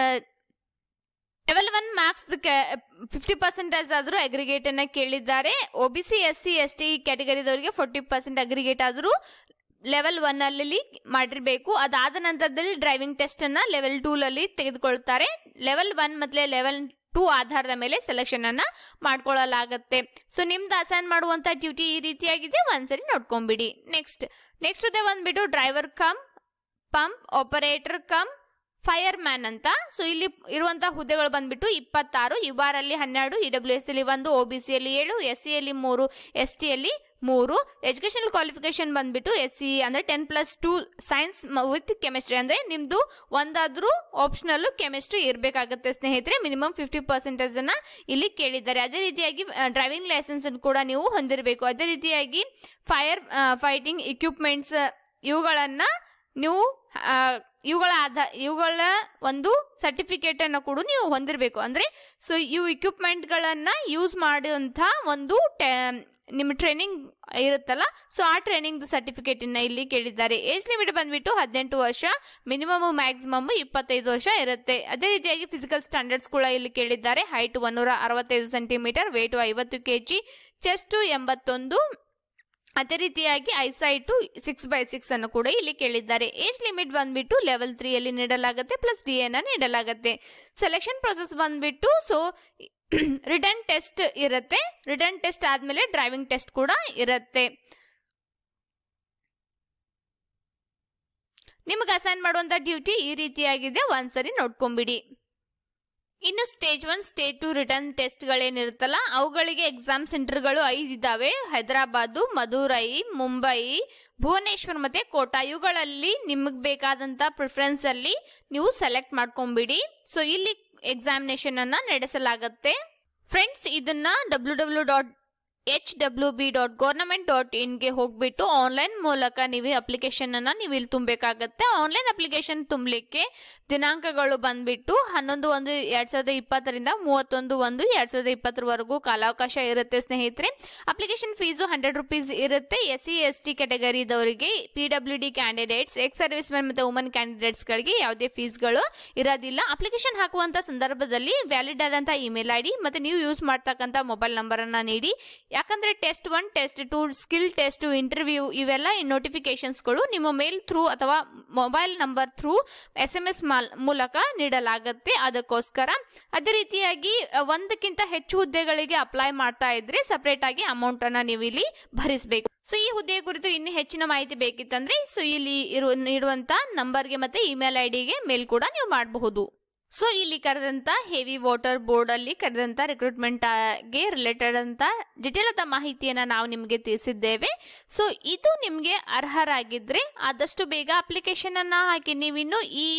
[SPEAKER 1] level one marks fifty percentage ಆದರೂ ಅಗ್ರಿಗೇಟ್ ಅನ್ನ ಕೇಳಿದ್ದಾರೆ O B C S C S T ಕ್ಯಾಟಗರಿದವರಿಗೆ ಫೋರ್ಟಿ ಪರ್ಸೆಂಟ್ ಅಗ್ರಿಗೇಟ್ ಆದರೂ level one ಅಲ್ಲಿ ಮಾಡಿರಬೇಕು ಅದಾದ ನಂತರದಲ್ಲಿ ಡ್ರೈವಿಂಗ್ ಟೆಸ್ಟ್ ಅನ್ನ ಲೆವೆಲ್ ಟೂ ಅಲ್ಲಿ ತೆಗೆದುಕೊಳ್ತಾರೆ ಲೆವೆಲ್ ಒನ್ ಮತ್ತೆ ಲೆವೆಲ್ ಟೂ ಆಧಾರದ ಮೇಲೆ ಸೆಲೆಕ್ಷನ್ ಅನ್ನ ಮಾಡ್ಕೊಳ್ಳಲಾಗತ್ತೆ ಸೊ ನಿಮ್ದು ಅಸೈನ್ ಮಾಡುವಂತ ಡ್ಯೂಟಿ ಈ ರೀತಿಯಾಗಿದೆ ಒಂದ್ಸರಿ ನೋಡ್ಕೊಂಬಿಡಿ ನೆಕ್ಸ್ಟ್ ನೆಕ್ಸ್ಟ್ ಇದೆ ಬಂದ್ಬಿಟ್ಟು driver cum pump operator cum fireman ಅಂತ ಸೊ ಇಲ್ಲಿ ಇರುವಂತ ಹುದ್ದೆಗಳು ಬಂದ್ಬಿಟ್ಟು ಇಪ್ಪತ್ತಾರು ಯುವಾರ್ ಅಲ್ಲಿ ಹನ್ನೆರಡು ಇ ಡಬ್ಲ್ಯೂ ಎಸ್ ಅಲ್ಲಿ ಒಂದು ಒ ಬಿ ಸಿ ಅಲ್ಲಿ ಏಳು ಎಸ್ ಸಿ ಅಲ್ಲಿ ಮೂರು ಎಸ್ ಟಿ ಅಲ್ಲಿ ಮೂರು ಎಜುಕೇಶನಲ್ ಕ್ವಾಲಿಫಿಕೇಶನ್ ಬಂದ್ಬಿಟ್ಟು ಎಸ್ ಸಿ ಅಂದ್ರೆ ten plus two science with chemistry ಅಂದ್ರೆ ನಿಮ್ದು ಒಂದಾದ್ರೂ ಆಪ್ಷನಲ್ ಕೆಮಿಸ್ಟ್ರಿ ಇರಬೇಕಾಗುತ್ತೆ ಸ್ನೇಹಿತರೆ ಮಿನಿಮಮ್ ಫಿಫ್ಟಿ ಪರ್ಸೆಂಟೇಜ್ ಅನ್ನ ಇಲ್ಲಿ ಕೇಳಿದ್ದಾರೆ ಅದೇ ರೀತಿಯಾಗಿ ಡ್ರೈವಿಂಗ್ ಲೈಸೆನ್ಸ್ ಕೂಡ ನೀವು ಹೊಂದಿರಬೇಕು ಅದೇ ರೀತಿಯಾಗಿ ಫೈರ್ ಫೈಟಿಂಗ್ ಇಕ್ವಿಪ್ಮೆಂಟ್ಸ್ ಇವುಗಳನ್ನ ನೀವು ಆ, ಇವುಗಳ ಆಧ ಇವುಗಳ ಒಂದು ಸರ್ಟಿಫಿಕೇಟ್ ಅನ್ನು ಕೂಡ ನೀವು ಹೊಂದಿರಬೇಕು ಅಂದ್ರೆ ಸೊ ಇವು equipment ಗಳನ್ನ ಯೂಸ್ ಮಾಡುವಂತ ಒಂದು ಟೆ- ನಿಮ್ಮ ಟ್ರೈನಿಂಗ್ ಇರುತ್ತಲ್ಲ ಸೊ ಆ ಟ್ರೈನಿಂಗ್ ಸರ್ಟಿಫಿಕೇಟ್ ಅನ್ನ ಇಲ್ಲಿ ಕೇಳಿದ್ದಾರೆ ಏಜ್ ಲಿಮಿಟ್ ಬಂದ್ಬಿಟ್ಟು ಹದಿನೆಂಟು ವರ್ಷ ಮಿನಿಮಮ್ ಮ್ಯಾಕ್ಸಿಮಮ್ ಇಪ್ಪತ್ತೈದು ವರ್ಷ ಇರುತ್ತೆ ಅದೇ ರೀತಿಯಾಗಿ ಫಿಸಿಕಲ್ ಸ್ಟ್ಯಾಂಡರ್ಡ್ಸ್ ಕೂಡ ಇಲ್ಲಿ ಕೇಳಿದ್ದಾರೆ ಹೈಟ್ ಒನ್ನೂರ ಅರವತ್ತೈದು ಸೆಂಟಿಮೀಟರ್ ವೇಟು ಐವತ್ತು ಕೆ ಜಿ ಚೆಸ್ಟು ಎಂಬತ್ತೊಂದು ಅದೇ ರೀತಿಯಾಗಿ ಐಸೈಟು ಸಿಕ್ಸ್ ಬೈ ಸಿಕ್ಸ್ ಅನ್ನು ಕೂಡ ಇಲ್ಲಿ ಕೇಳಿದ್ದಾರೆ ಏಜ್ ಲಿಮಿಟ್ ಬಂದ್ಬಿಟ್ಟು ಲೆವೆಲ್ ತ್ರೀ ಅಲ್ಲಿ ನೀಡಲಾಗುತ್ತೆ ಪ್ಲಸ್ ಡಿ ಎನ ನೀಡಲಾಗುತ್ತೆ ಸೆಲೆಕ್ಷನ್ ಪ್ರೊಸೆಸ್ ಬಂದ್ಬಿಟ್ಟು ಸೊ ರಿಟರ್ನ್ ಟೆಸ್ಟ್ ಇರುತ್ತೆ ರಿಟರ್ನ್ ಟೆಸ್ಟ್ ಆದ್ಮೇಲೆ ಡ್ರೈವಿಂಗ್ ಟೆಸ್ಟ್ ಕೂಡ ಇರುತ್ತೆ ನಿಮಗೆ ಅಸೈನ್ ಮಾಡುವಂತ ಡ್ಯೂಟಿ ಈ ರೀತಿಯಾಗಿದೆ ಒಂದ್ಸರಿ ನೋಡ್ಕೊಂಬಿಡಿ ಇನ್ನು stage one stage two written ಟೆಸ್ಟ್ಗಳೇನಿರುತ್ತಲ್ಲ ಅವುಗಳಿಗೆ ಎಕ್ಸಾಮ್ ಸೆಂಟರ್ಗಳು ಐದು ಇದ್ದಾವೆ ಹೈದರಾಬಾದು ಮಧುರೈ ಮುಂಬೈ ಭುವನೇಶ್ವರ್ ಮತ್ತೆ ಕೋಟಾ ಇವುಗಳಲ್ಲಿ ನಿಮಗೆ ಬೇಕಾದಂತ ಪ್ರಿಫರೆನ್ಸ್ ಅಲ್ಲಿ ನೀವು ಸೆಲೆಕ್ಟ್ ಮಾಡ್ಕೊಂಬಿಡಿ ಸೊ ಇಲ್ಲಿ ಎಕ್ಸಾಮಿನೇಷನ್ ಅನ್ನ ನಡೆಸಲಾಗುತ್ತೆ ಫ್ರೆಂಡ್ಸ್ ಇದನ್ನ W W dot H W B dot government dot ಇನ್ಗೆ ಹೋಗ್ಬಿಟ್ಟು ಆನ್ಲೈನ್ ಮೂಲಕ ನೀವು ಅಪ್ಲಿಕೇಶನ್ ಅನ್ನ ನೀವು ಇಲ್ಲಿ ತುಂಬಬೇಕಾಗತ್ತೆ ಆನ್ಲೈನ್ ಅಪ್ಲಿಕೇಶನ್ ತುಂಬಲಿಕ್ಕೆ ದಿನಾಂಕಗಳು ಬಂದ್ಬಿಟ್ಟು ಹನ್ನೊಂದು ಒಂದು ಎರಡ್ ಸಾವಿರದ ಇಪ್ಪತ್ತರಿಂದ ಮೂವತ್ತೊಂದು ಒಂದು ಎರಡ್ ಸಾವಿರದ ಇಪ್ಪತ್ತರವರೆಗೂ ಕಾಲಾವಕಾಶ ಇರುತ್ತೆ ಸ್ನೇಹಿತರೆ ಅಪ್ಲಿಕೇಶನ್ ಫೀಸು ಹಂಡ್ರೆಡ್ ರುಪೀಸ್ ಇರುತ್ತೆ ಎಸ್ ಸಿ ಎಸ್ ಟಿ ಕ್ಯಾಟಗರಿದವರಿಗೆ P W D candidates ex service man ಮತ್ತು ವುಮನ್ ಕ್ಯಾಂಡಿಡೇಟ್ಸ್ಗಳಿಗೆ ಯಾವುದೇ ಫೀಸ್ಗಳು ಇರೋದಿಲ್ಲ ಅಪ್ಲಿಕೇಶನ್ ಹಾಕುವಂತ ಸಂದರ್ಭದಲ್ಲಿ ವ್ಯಾಲಿಡ್ ಆದಂಥ ಇಮೇಲ್ ಐ ಡಿ ಮತ್ತು ನೀವು ಯೂಸ್ ಮಾಡ್ತಕ್ಕಂಥ ಮೊಬೈಲ್ ನಂಬರನ್ನು ನೀಡಿ ಯಾಕಂದ್ರೆ test one test two skill test interview ಇವೆಲ್ಲ ನೋಟಿಫಿಕೇಶನ್ಸ್ಗಳು ನಿಮ್ಮ ಮೇಲ್ ಥ್ರೂ ಅಥವಾ mobile number through S M S ಮೂಲಕ ನೀಡಲಾಗುತ್ತೆ ಅದಕ್ಕೋಸ್ಕರ ಅದೇ ರೀತಿಯಾಗಿ ಅ, ಒಂದಕ್ಕಿಂತ ಹೆಚ್ಚು ಹುದ್ದೆಗಳಿಗೆ ಅಪ್ಲೈ ಮಾಡ್ತಾ ಇದ್ರೆ ಸಪರೇಟ್ ಆಗಿ ಅಮೌಂಟ್ ಅನ್ನ ನೀವು ಇಲ್ಲಿ ಭರಿಸಬೇಕು ಸೊ ಈ ಹುದ್ದೆಯ ಕುರಿತು ಇನ್ನು ಹೆಚ್ಚಿನ ಮಾಹಿತಿ ಬೇಕಿತ್ತಂದ್ರೆ ಸೊ ಇಲ್ಲಿ ಇರುವ ನೀಡುವಂತ ನಂಬರ್ಗೆ ಮತ್ತೆ ಇಮೇಲ್ ಐ ಡಿಗೆ ಮೇಲ್ ಕೂಡ ನೀವು ಮಾಡಬಹುದು ಸೊ ಇಲ್ಲಿ ಕರೆದಂತ ಹೆವಿ ವಾಟರ್ ಬೋರ್ಡ್ ಅಲ್ಲಿ ಕರೆದಂತ ರಿಕ್ರೂಟ್ಮೆಂಟ್ ಗೆ ರಿಲೇಟೆಡ್ ಅಂತ ಡಿಟೇಲ್ ಆದ ಮಾಹಿತಿಯನ್ನ ನಾವು ನಿಮಗೆ ತಿಳಿಸಿದ್ದೇವೆ ಸೊ ಇದು ನಿಮಗೆ ಅರ್ಹರಾಗಿದ್ರೆ ಆದಷ್ಟು ಬೇಗ ಅಪ್ಲಿಕೇಶನ್ ಅನ್ನ ಹಾಕಿ ನೀವಿನ್ನು ಈ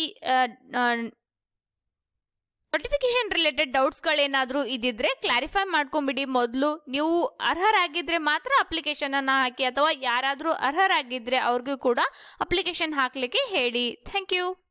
[SPEAKER 1] ನೋಟಿಫಿಕೇಶನ್ ರಿಲೇಟೆಡ್ ಡೌಟ್ಸ್ಗಳೇನಾದರೂ ಇದ್ದಿದ್ರೆ ಕ್ಲಾರಿಫೈ ಮಾಡ್ಕೊಂಬಿಡಿ ಮೊದಲು ನೀವು ಅರ್ಹರಾಗಿದ್ರೆ ಮಾತ್ರ ಅಪ್ಲಿಕೇಶನ್ ಅನ್ನ ಹಾಕಿ ಅಥವಾ ಯಾರಾದರೂ ಅರ್ಹರಾಗಿದ್ರೆ ಅವ್ರಿಗೂ ಕೂಡ ಅಪ್ಲಿಕೇಶನ್ ಹಾಕ್ಲಿಕ್ಕೆ ಹೇಳಿ ಥ್ಯಾಂಕ್ ಯು